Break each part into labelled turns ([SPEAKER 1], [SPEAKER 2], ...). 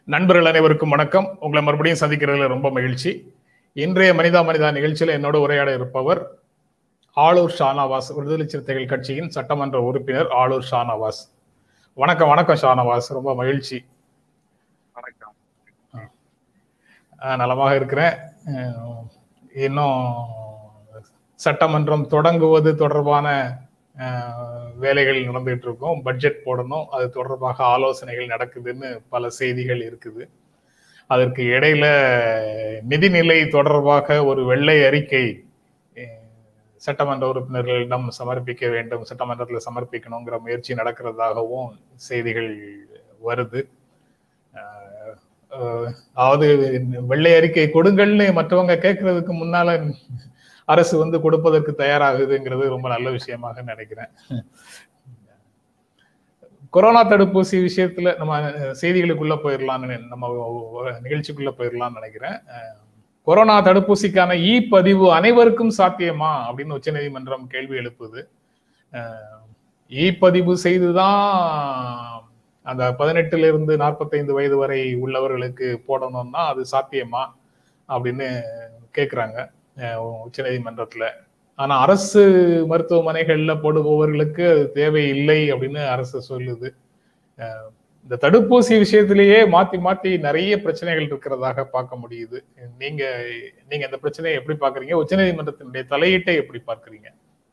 [SPEAKER 1] நண்பர்கள் அனைவருக்கும் வணக்கம் உங்களை மறுபடியும் சந்திக்கிறதுல ரொம்ப மகிழ்ச்சி இன்றைய மனிதா மனிதா நிகழ்ச்சியில் என்னோட உரையாட இருப்பவர் ஆளூர் ஷானவாஸ் விடுதலை சிறுத்தைகள் கட்சியின் சட்டமன்ற உறுப்பினர் ஆளூர் ஷானவாஸ் வணக்கம் வணக்கம் ஷானவாஸ் ரொம்ப மகிழ்ச்சி
[SPEAKER 2] வணக்கம்
[SPEAKER 1] அஹ் நலமாக இருக்கிறேன் அஹ் இன்னும் சட்டமன்றம் தொடங்குவது தொடர்பான அஹ், வேலைகள் நடந்துகிட்டு இருக்கும் பட்ஜெட் போடணும் அது தொடர்பாக ஆலோசனைகள் நடக்குதுன்னு பல செய்திகள் இருக்குது அதற்கு இடையில நிதிநிலை தொடர்பாக ஒரு வெள்ளை அறிக்கை அஹ், சட்டமன்ற உறுப்பினர்களிடம் சமர்ப்பிக்க வேண்டும் சட்டமன்றத்தில் சமர்ப்பிக்கணுங்கிற முயற்சி நடக்கிறதாகவும் செய்திகள் வருது அஹ், அஹ், அதாவது வெள்ளை அறிக்கை கொடுங்கள்னு மற்றவங்க கேட்கறதுக்கு முன்னால அரசு வந்து கொடுப்பதற்கு தயாராகுதுங்கிறது ரொம்ப நல்ல விஷயமாக நினைக்கிறேன் கொரோனா தடுப்பூசி விஷயத்துல நம்ம செய்திகளுக்குள்ள போயிடலாம்னு நம்ம நிகழ்ச்சிக்குள்ள போயிடலாம்னு நினைக்கிறேன் அஹ், கொரோனா தடுப்பூசிக்கான இ பதிவு அனைவருக்கும் சாத்தியமா அப்படின்னு உச்சநீதிமன்றம் கேள்வி எழுப்புது அஹ், இ பதிவு செய்துதான் அந்த பதினெட்டுல இருந்து நாற்பத்தைந்து வயது வரை உள்ளவர்களுக்கு போடணும்னா அது சாத்தியமா அப்படின்னு கேக்குறாங்க அஹ், உச்சநீதிமன்றத்துல ஆனா அரசு மருத்துவமனைகள்ல போடுபவர்களுக்கு அது தேவையில்லை அப்படின்னு அரசு சொல்லுது அஹ், இந்த தடுப்பூசி விஷயத்திலேயே மாத்தி மாத்தி நிறைய பிரச்சனைகள் இருக்கிறதாக பார்க்க முடியுது நீங்க நீங்க இந்த பிரச்சனையை எப்படி பாக்குறீங்க உச்சநீதிமன்றத்தினுடைய தலையீட்டை எப்படி பார்க்கறீங்க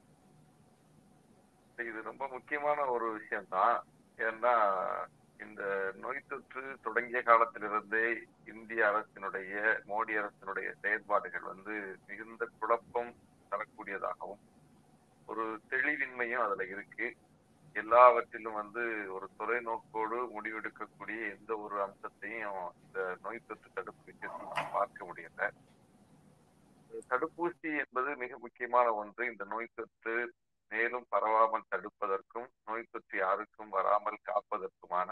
[SPEAKER 2] இது ரொம்ப முக்கியமான ஒரு விஷயம்தான் ஏன்னா இந்த நோய் தொற்று தொடங்கிய காலத்திலிருந்தே இந்திய அரசினுடைய மோடி அரசினுடைய செயல்பாடுகள் வந்து மிகுந்த குழப்பம் தரக்கூடியதாகவும் ஒரு தெளிவின்மையும் அதுல இருக்கு எல்லாவற்றிலும் வந்து ஒரு தொலைநோக்கோடு முடிவெடுக்கக்கூடிய எந்த ஒரு அம்சத்தையும் இந்த நோய் தொற்று தடுப்பு விஷயத்தில் நாம் பார்க்க முடியல தடுப்பூசி என்பது மிக முக்கியமான ஒன்று இந்த நோய் தொற்று மேலும் பரவாமல் தடுப்பதற்கும் நோய் தொற்று யாருக்கும் வராமல் காப்பதற்குமான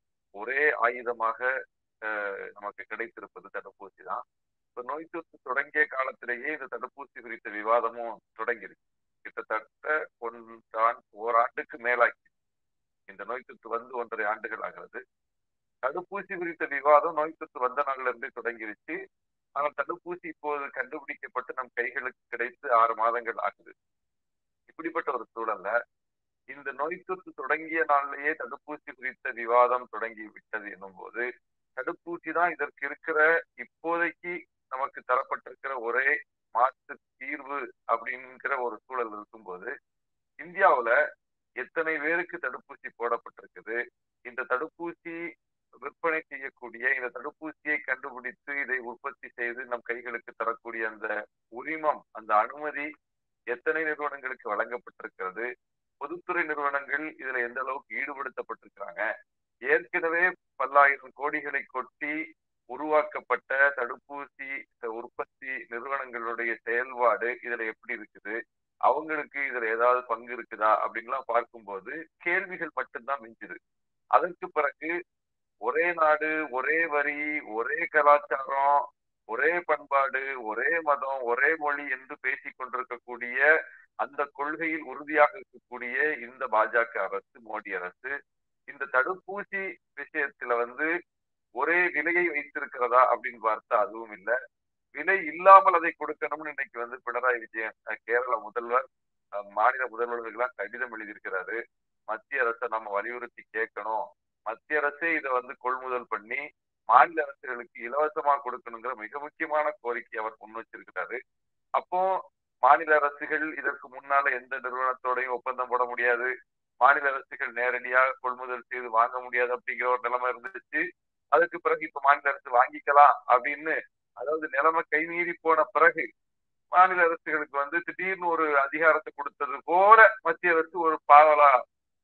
[SPEAKER 2] ஒரே ஆயுதமாக அஹ், நமக்கு கிடைத்திருப்பது தடுப்பூசி தான் இப்ப நோய் தொற்று தொடங்கிய காலத்திலேயே இந்த தடுப்பூசி குறித்த விவாதமும் தொடங்கியிருக்கு கிட்டத்தட்ட ஒன்றான் ஓராண்டுக்கு மேலாகி இந்த நோய் தொற்று வந்து ஒன்றரை ஆண்டுகள் ஆகிறது தடுப்பூசி குறித்த விவாதம் நோய் தொற்று வந்த நாள்ல இருந்தே தொடங்கிருச்சு ஆனால் தடுப்பூசி இப்போது கண்டுபிடிக்கப்பட்டு நம் கைகளுக்கு கிடைத்து ஆறு மாதங்கள் ஆகுது இப்படிப்பட்ட ஒரு சூழல்ல இந்த நோய் தொற்று தொடங்கிய நாளிலேயே தடுப்பூசி குறித்த விவாதம் தொடங்கி விட்டது என்னும் போது தடுப்பூசி தான் இதற்கு இருக்கிற இப்போதைக்கு நமக்கு தரப்பட்டிருக்கிற ஒரே மாற்று தீர்வு அப்படிங்கிற ஒரு சூழல் இருக்கும்போது இந்தியாவுல எத்தனை பேருக்கு தடுப்பூசி போடப்பட்டிருக்குது இந்த தடுப்பூசி விற்பனை செய்யக்கூடிய இந்த தடுப்பூசியை கண்டுபிடித்து இதை உற்பத்தி செய்து நம் கைகளுக்கு தரக்கூடிய அந்த உரிமம் அந்த அனுமதி எத்தனை நிறுவனங்களுக்கு வழங்கப்பட்டிருக்கிறது பொதுத்துறை நிறுவனங்கள் இதுல எந்த அளவுக்கு ஈடுபடுத்தப்பட்டிருக்கிறாங்க ஏற்கனவே பல்லாயிரம் கோடிகளை கொட்டி உருவாக்கப்பட்ட தடுப்பூசி உற்பத்தி நிறுவனங்களுடைய செயல்பாடு இதுல எப்படி இருக்குது அவங்களுக்கு இதுல ஏதாவது பங்கு இருக்குதா அப்படின்லாம் பார்க்கும்போது கேள்விகள் மட்டும்தான் மிஞ்சுது அதற்கு பிறகு ஒரே நாடு ஒரே வரி ஒரே கலாச்சாரம் ஒரே பண்பாடு ஒரே மதம் ஒரே மொழி என்று பேசிக் கொண்டிருக்கக்கூடிய அந்த கொள்கையில் உறுதியாக இருக்கக்கூடிய இந்த பாஜக அரசு மோடி அரசு இந்த தடுப்பூசி விஷயத்துல வந்து ஒரே விலையை வைத்திருக்கிறதா அப்படின்னு பார்த்தா அதுவும் இல்லை விலை இல்லாமல் அதை கொடுக்கணும்னு இன்னைக்கு வந்து பினராயி விஜயன் அஹ், கேரள முதல்வர் அஹ், மாநில முதல்வர்களுக்கெல்லாம் கடிதம் எழுதியிருக்கிறாரு மத்திய அரசை நம்ம வலியுறுத்தி கேட்கணும் மத்திய அரசே இதை வந்து கொள்முதல் பண்ணி மாநில அரசுகளுக்கு இலவசமா கொடுக்கணுங்கிற மிக முக்கியமான கோரிக்கை அவர் முன் வச்சிருக்கிறாரு அப்போ மாநில அரசுகள் இதற்கு முன்னால எந்த நிறுவனத்தோடையும் ஒப்பந்தம் போட முடியாது மாநில அரசுகள் நேரடியாக கொள்முதல் செய்து வாங்க முடியாது அப்படிங்கிற ஒரு நிலைமை இருந்துச்சு அதுக்கு பிறகு இப்ப மாநில அரசு வாங்கிக்கலாம் அப்படின்னு அதாவது நிலைமை கைமீறி போன பிறகு மாநில அரசுகளுக்கு வந்து திடீர்னு ஒரு அதிகாரத்தை கொடுத்தது போல மத்திய அரசு ஒரு பாவலா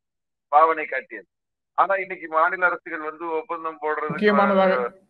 [SPEAKER 2] பாவனை காட்டியது ஆனா இன்னைக்கு மாநில அரசுகள் வந்து ஒப்பந்தம்
[SPEAKER 1] முக்கியமானதாக
[SPEAKER 2] போடுறது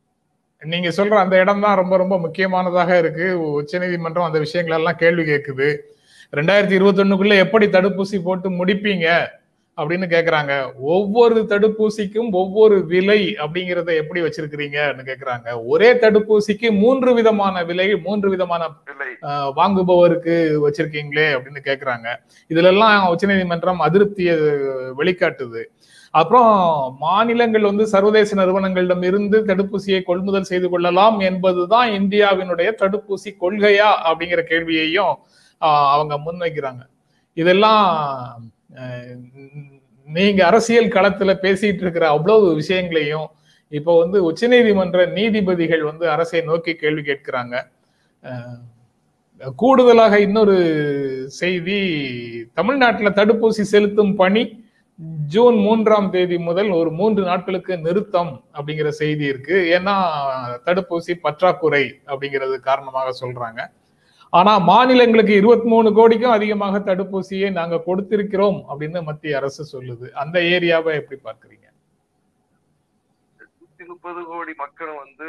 [SPEAKER 1] நீங்க சொல்ற அந்த இடம் தான் ரொம்ப ரொம்ப முக்கியமானதாக இருக்கு உச்சநீதிமன்றம் அந்த விஷயங்கள் எல்லாம் கேள்வி கேட்குது ரெண்டாயிரத்தி இருபத்தி ஒண்ணுக்குள்ள எப்படி தடுப்பூசி போட்டு முடிப்பீங்க அப்படின்னு கேக்குறாங்க ஒவ்வொரு தடுப்பூசிக்கும் ஒவ்வொரு விலை அப்படிங்கறத எப்படி வச்சிருக்கிறீங்கன்னு கேக்குறாங்க ஒரே தடுப்பூசிக்கு மூன்று விதமான விலை மூன்று விதமான
[SPEAKER 2] இல்லை
[SPEAKER 1] ஆஹ், வாங்குபவருக்கு வச்சிருக்கீங்களே அப்படின்னு கேக்குறாங்க இதுல எல்லாம் உச்சநீதிமன்றம் அதிருப்தியை வெளிக்காட்டுது அப்புறம் மாநிலங்கள் வந்து சர்வதேச நிறுவனங்களிடம் இருந்து தடுப்பூசியை கொள்முதல் செய்து கொள்ளலாம் என்பதுதான் இந்தியாவினுடைய தடுப்பூசி கொள்கையா அப்படிங்கிற கேள்வியையும் ஆஹ், அவங்க முன்வைக்கிறாங்க இதெல்லாம் ஆஹ், நீங்க அரசியல் களத்துல பேசிட்டு இருக்கிற அவ்வளவு விஷயங்களையும் இப்போ வந்து உச்சநீதிமன்ற நீதிபதிகள் வந்து அரசை நோக்கி கேள்வி கேட்கிறாங்க ஆஹ், கூடுதலாக இன்னொரு செய்தி தமிழ்நாட்டில் தடுப்பூசி செலுத்தும் பணி ஜூன் மூன்றாம் தேதி முதல் ஒரு மூன்று நாட்களுக்கு நிறுத்தம் அப்படிங்கிற செய்தி இருக்கு ஏன்னா தடுப்பூசி பற்றாக்குறை அப்படிங்கிறது காரணமாக சொல்றாங்க ஆனா மாநிலங்களுக்கு இருபத்தி மூணு கோடிக்கும் அதிகமாக தடுப்பூசியை நாங்க கொடுத்திருக்கிறோம் அப்படின்னு மத்திய அரசு சொல்லுது அந்த ஏரியாவை எப்படி பார்க்கறீங்க
[SPEAKER 2] நூத்தி முப்பது கோடி மக்களும் வந்து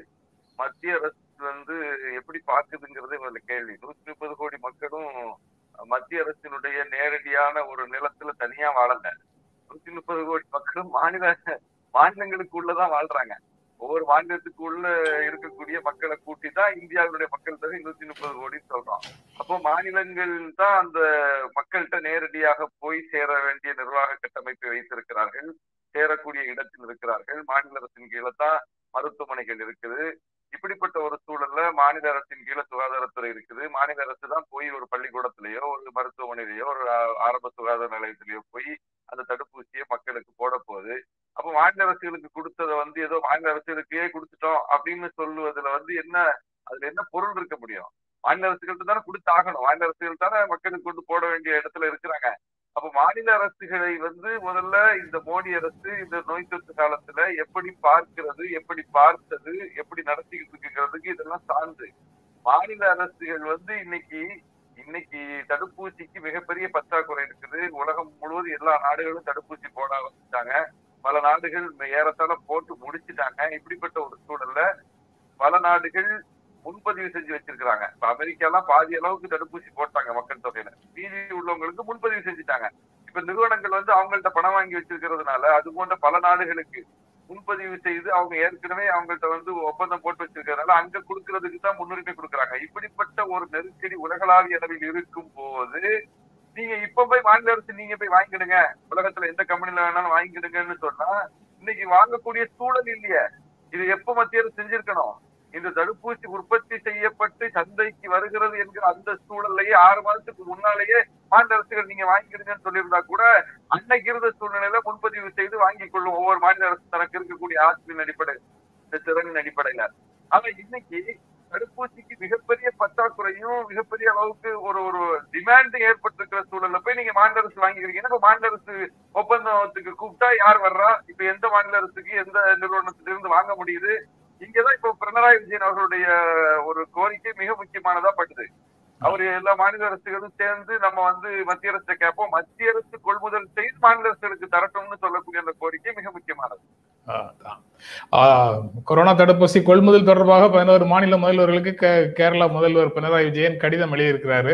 [SPEAKER 2] மத்திய அரசு வந்து எப்படி பாக்குதுங்கிறது இவங்கள கேள்வி நூத்தி முப்பது கோடி மக்களும் மத்திய அரசினுடைய நேரடியான ஒரு நிலத்துல தனியா வாழல நூத்தி முப்பது கோடி மக்களும் மாநில மாநிலங்களுக்குள்ளதான் வாழ்றாங்க ஒவ்வொரு மாநிலத்துக்கு உள்ள இருக்கக்கூடிய மக்களை கூட்டி தான் இந்தியாவினுடைய மக்கள் தொகை நூத்தி முப்பது கோடின்னு சொல்றோம் அப்போ மாநிலங்கள் தான் அந்த மக்கள்கிட்ட நேரடியாக போய் சேர வேண்டிய நிர்வாக கட்டமைப்பை வைத்திருக்கிறார்கள் சேரக்கூடிய இடத்தில் இருக்கிறார்கள் மாநில அரசின் கீழே தான் மருத்துவமனைகள் இருக்குது இப்படிப்பட்ட ஒரு சூழல்ல மாநில அரசின் கீழே சுகாதாரத்துறை இருக்குது மாநில அரசு தான் போய் ஒரு பள்ளிக்கூடத்திலேயோ ஒரு மருத்துவமனையிலேயோ ஒரு ஆ- ஆரம்ப சுகாதார நிலையத்திலேயோ போய் அந்த தடுப்பூசியை மக்களுக்கு போட போகுது அப்ப மாநில அரசுகளுக்கு கொடுத்ததை வந்து ஏதோ மாநில அரசுகளுக்கே கொடுத்துட்டோம் அப்படின்னு சொல்லுவதுல வந்து என்ன அதுல என்ன பொருள் இருக்க முடியும் மாநில அரசுகள்ட்ட தானே கொடுத்தாகணும் மாநில அரசுகள் தானே மக்களுக்கு கொண்டு போட வேண்டிய இடத்துல இருக்கிறாங்க அப்ப மாநில அரசுகளை வந்து முதல்ல இந்த மோடி அரசு இந்த நோய் தொற்று காலத்துல எப்படி பார்க்கிறது எப்படி பார்த்தது எப்படி நடத்திக்கிட்டு இருக்குங்கிறதுக்கு இதெல்லாம் சான்று மாநில அரசுகள் வந்து இன்னைக்கு இன்னைக்கு தடுப்பூசிக்கு மிகப்பெரிய பற்றாக்குறை இருக்குது உலகம் முழுவதும் எல்லா நாடுகளும் தடுப்பூசி போட ஆரம்பிச்சிட்டாங்க பல நாடுகள் ஏறத்தாழ போட்டு முடிச்சிட்டாங்க இப்படிப்பட்ட ஒரு சூழல்ல பல நாடுகள் முன்பதிவு செஞ்சு வச்சிருக்கிறாங்க இப்ப அமெரிக்காலாம் பாதி அளவுக்கு தடுப்பூசி போட்டாங்க மக்கள் தொகையில மீதி உள்ளவங்களுக்கு முன்பதிவு செஞ்சுட்டாங்க இப்ப நிறுவனங்கள் வந்து அவங்கள்ட்ட பணம் வாங்கி வச்சிருக்கிறதுனால அது போன்ற பல நாடுகளுக்கு முன்பதிவு செய்து அவங்க ஏற்கனவே அவங்கள்ட்ட வந்து ஒப்பந்தம் போட்டு வச்சிருக்கிறதுனால அங்க கொடுக்கறதுக்கு தான் முன்னுரிமை கொடுக்குறாங்க இப்படிப்பட்ட ஒரு நெருக்கடி உலகளாவிய அளவில் இருக்கும் போது நீங்க இப்ப போய் மாநில அரசு நீங்க போய் வாங்கிடுங்க உலகத்துல எந்த கம்பெனில வேணாலும் வாங்கிடுங்கன்னு சொன்னா இன்னைக்கு வாங்கக்கூடிய சூழல் இல்லையே இது எப்ப மத்திய அரசு செஞ்சிருக்கணும் இந்த தடுப்பூசி உற்பத்தி செய்யப்பட்டு சந்தைக்கு வருகிறது என்கிற அந்த சூழல்லையே ஆறு மாதத்துக்கு முன்னாலேயே மாநில அரசுகள் நீங்க வாங்கிடுங்கன்னு சொல்லியிருந்தா கூட அன்னைக்கு இருந்த சூழ்நிலையில முன்பதிவு செய்து வாங்கிக் கொள்ளும் ஒவ்வொரு மாநில அரசு தனக்கு இருக்கக்கூடிய ஆற்றலின் அடிப்படை இந்த திறனின் அடிப்படையில ஆனா இன்னைக்கு தடுப்பூசிக்கு மிகப்பெரிய பற்றாக்குறையும் மிகப்பெரிய அளவுக்கு ஒரு ஒரு டிமாண்ட் ஏற்பட்டிருக்கிற சூழல்ல போய் நீங்க மாநில அரசு வாங்கிக்கிறீங்கன்னா இப்ப மாநில அரசு ஒப்பந்தத்துக்கு கூப்பிட்டா யார் வர்றா இப்ப எந்த மாநில அரசுக்கு எந்த நிறுவனத்திலிருந்து வாங்க முடியுது இங்கதான் இப்ப பினராயி விஜயன் அவர்களுடைய ஒரு கோரிக்கை மிக முக்கியமானதா பட்டுது அவர் எல்லா மாநில அரசுகளும் சேர்ந்து நம்ம வந்து மத்திய அரசு கேட்போம் மத்திய அரசு கொள்முதல் செய்து மாநில அரசுகளுக்கு தரட்டும்னு சொல்லக்கூடிய அந்த கோரிக்கை மிக முக்கியமானது
[SPEAKER 1] அதான். ஆஹ், கொரோனா தடுப்பூசி கொள்முதல் தொடர்பாக பதினோரு மாநில முதல்வர்களுக்கு கே- கேரளா முதல்வர் பினராயி விஜயன் கடிதம் எழுதியிருக்கிறாரு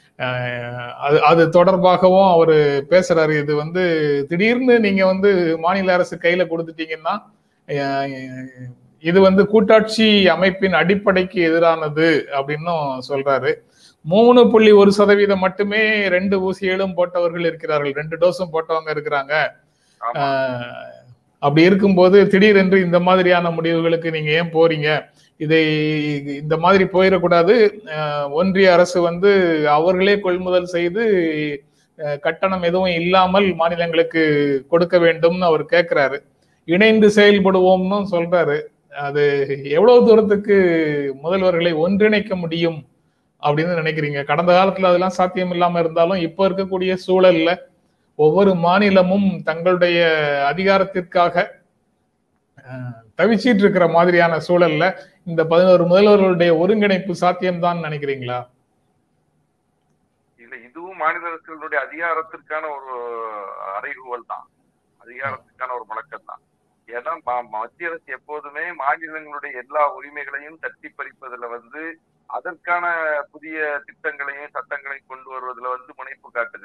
[SPEAKER 1] ஆஹ், அது அது தொடர்பாகவும் அவர் பேசுறாரு இது வந்து திடீர்னு நீங்க வந்து மாநில அரசு கையில கொடுத்துட்டீங்கன்னா ஆஹ், இது வந்து கூட்டாட்சி அமைப்பின் அடிப்படைக்கு எதிரானது அப்படின்னும் சொல்றாரு மூணு புள்ளி ஒரு சதவீதம் மட்டுமே ரெண்டு ஊசிகளும் போட்டவர்கள் இருக்கிறார்கள் ரெண்டு டோஸும் போட்டவங்க இருக்கிறாங்க
[SPEAKER 2] ஆமா
[SPEAKER 1] ஆஹ் அப்படி இருக்கும்போது திடீரென்று இந்த மாதிரியான முடிவுகளுக்கு நீங்க ஏன் போறீங்க இதை இந்த மாதிரி போயிடக்கூடாது ஆஹ் ஒன்றிய அரசு வந்து அவர்களே கொள்முதல் செய்து ஆஹ் கட்டணம் எதுவும் இல்லாமல் மாநிலங்களுக்கு கொடுக்க வேண்டும்னு அவர் கேட்கிறாரு இணைந்து செயல்படுவோம்னு சொல்றாரு அது எவ்வளவு தூரத்துக்கு முதல்வர்களை ஒன்றிணைக்க முடியும் அப்படின்னு நினைக்கிறீங்க கடந்த காலத்துல அதெல்லாம் சாத்தியம் இல்லாம இருந்தாலும் இப்ப இருக்கக்கூடிய சூழல்ல ஒவ்வொரு மாநிலமும் தங்களுடைய அதிகாரத்திற்காக அஹ், தவிச்சிட்டு இருக்கிற மாதிரியான சூழல்ல இந்த பதினோரு முதல்வர்களுடைய ஒருங்கிணைப்பு சாத்தியம்தான் நினைக்கிறீங்களா
[SPEAKER 2] இல்ல இதுவும் மாநில அரசுகளுடைய அதிகாரத்திற்கான ஒரு அறைகூவல் தான் அதிகாரத்துக்கான ஒரு முழக்கம் தான் ஏன்னா ம- மத்திய அரசு எப்போதுமே மாநிலங்களுடைய எல்லா உரிமைகளையும் தட்டி பறிப்பதுல வந்து அதற்கான புதிய திட்டங்களையும் சட்டங்களையும் கொண்டு வருவதுல வந்து முனைப்பு காட்டுது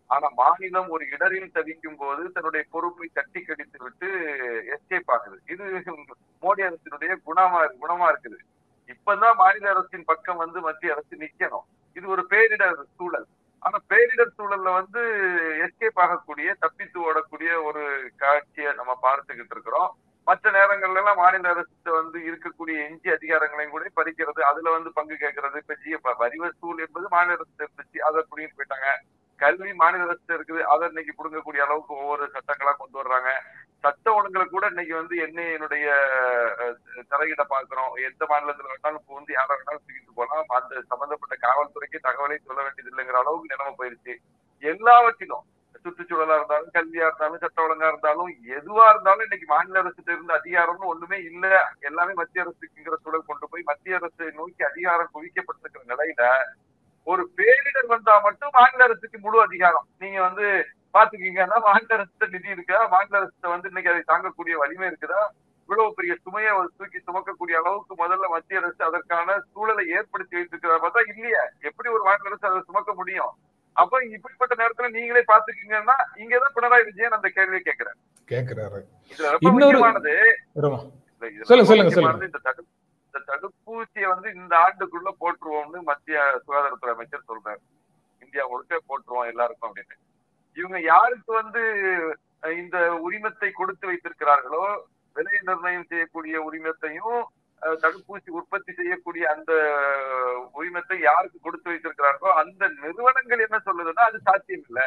[SPEAKER 2] ஆனா மாநிலம் ஒரு இடரில் தவிக்கும் போது தன்னுடைய பொறுப்பை தட்டி கடித்து விட்டு எஸ்கேப் ஆகுது இது மோடி அரசினுடைய குணமா குணமா இருக்குது இப்பதான் மாநில அரசின் பக்கம் வந்து மத்திய அரசு நிக்கணும் இது ஒரு பேரிடர் சூழல் ஆனா பேரிடர் சூழல்ல வந்து எஸ்கேப் ஆகக்கூடிய தப்பித்து ஓடக்கூடிய ஒரு காட்சியை நம்ம பார்த்துக்கிட்டு இருக்கிறோம் மற்ற நேரங்கள்ல எல்லாம் மாநில அரசு வந்து இருக்கக்கூடிய எஞ்சி அதிகாரங்களையும் கூட பறிக்கிறது அதுல வந்து பங்கு கேட்கறது இப்ப ஜிஎ வரி வசூல் என்பது மாநில அரசு இருந்துச்சு அதை புடிங்கிட்டு போயிட்டாங்க கல்வி மாநில அரசு இருக்குது அதை இன்னைக்கு புடுங்கக்கூடிய அளவுக்கு ஒவ்வொரு சட்டங்களா கொண்டு வர்றாங்க சட்ட ஒழுங்குல கூட இன்னைக்கு வந்து என்னையினுடைய தலையிட பாக்குறோம் எந்த மாநிலத்துல வேணாலும் இப்போ வந்து யாரை வேணாலும் தூக்கிட்டு போலாம் அந்த சம்பந்தப்பட்ட காவல்துறைக்கு தகவலை சொல்ல வேண்டியது இல்லைங்கிற அளவுக்கு நிலைமை போயிருச்சு எல்லாவற்றிலும் சுற்றுச்சூழலா இருந்தாலும் கல்வியா இருந்தாலும் சட்ட ஒழுங்கா இருந்தாலும் எதுவா இருந்தாலும் இன்னைக்கு மாநில அரசுல இருந்து அதிகாரம்னு ஒண்ணுமே இல்ல எல்லாமே மத்திய அரசுக்குங்கிற சூழல் கொண்டு போய் மத்திய அரசு நோக்கி அதிகாரம் குவிக்கப்பட்டிருக்கிற நிலையில ஒரு பேரிடர் வந்தா மட்டும் மாநில அரசுக்கு முழு அதிகாரம் நீங்க வந்து பாத்துக்கீங்கன்னா மாநில அரசு நிதி இருக்கா மாநில அரசு வந்து இன்னைக்கு அதை தாங்கக்கூடிய வலிமை இருக்குதா இவ்வளவு பெரிய சுமையை தூக்கி சுமக்கக்கூடிய அளவுக்கு முதல்ல மத்திய அரசு அதற்கான சூழலை ஏற்படுத்தி வைத்திருக்கிறதா பார்த்தா இல்லையே எப்படி ஒரு மாநில அரசு அதை சுமக்க முடியும் அப்ப இப்படிப்பட்ட நேரத்துல நீங்களே பாத்துக்கீங்கன்னா இங்கதான் பினராயி விஜயன் அந்த கேள்வியை கேட்கிறாரு
[SPEAKER 1] கேக்குறாரு
[SPEAKER 2] இதுல ரொம்ப முக்கியமானது
[SPEAKER 1] சொல்லுங்க சொல்லுங்க சொல்லுங்க
[SPEAKER 2] இந்த தடு இந்த தடுப்பூசியை வந்து இந்த ஆண்டுக்குள்ள போட்டுருவோம்னு மத்திய சுகாதாரத்துறை அமைச்சர் சொல்றாரு இந்தியா முழுக்க போட்டுருவோம் எல்லாருக்கும் அப்படின்னு இவங்க யாருக்கு வந்து இந்த உரிமத்தை கொடுத்து வைத்திருக்கிறார்களோ விலை நிர்ணயம் செய்யக்கூடிய உரிமத்தையும் தடுப்பூசி உற்பத்தி செய்யக்கூடிய அந்த உரிமத்தை யாருக்கு கொடுத்து வைத்திருக்கிறார்களோ அந்த நிறுவனங்கள் என்ன சொல்லுதுன்னா அது சாத்தியம் இல்லை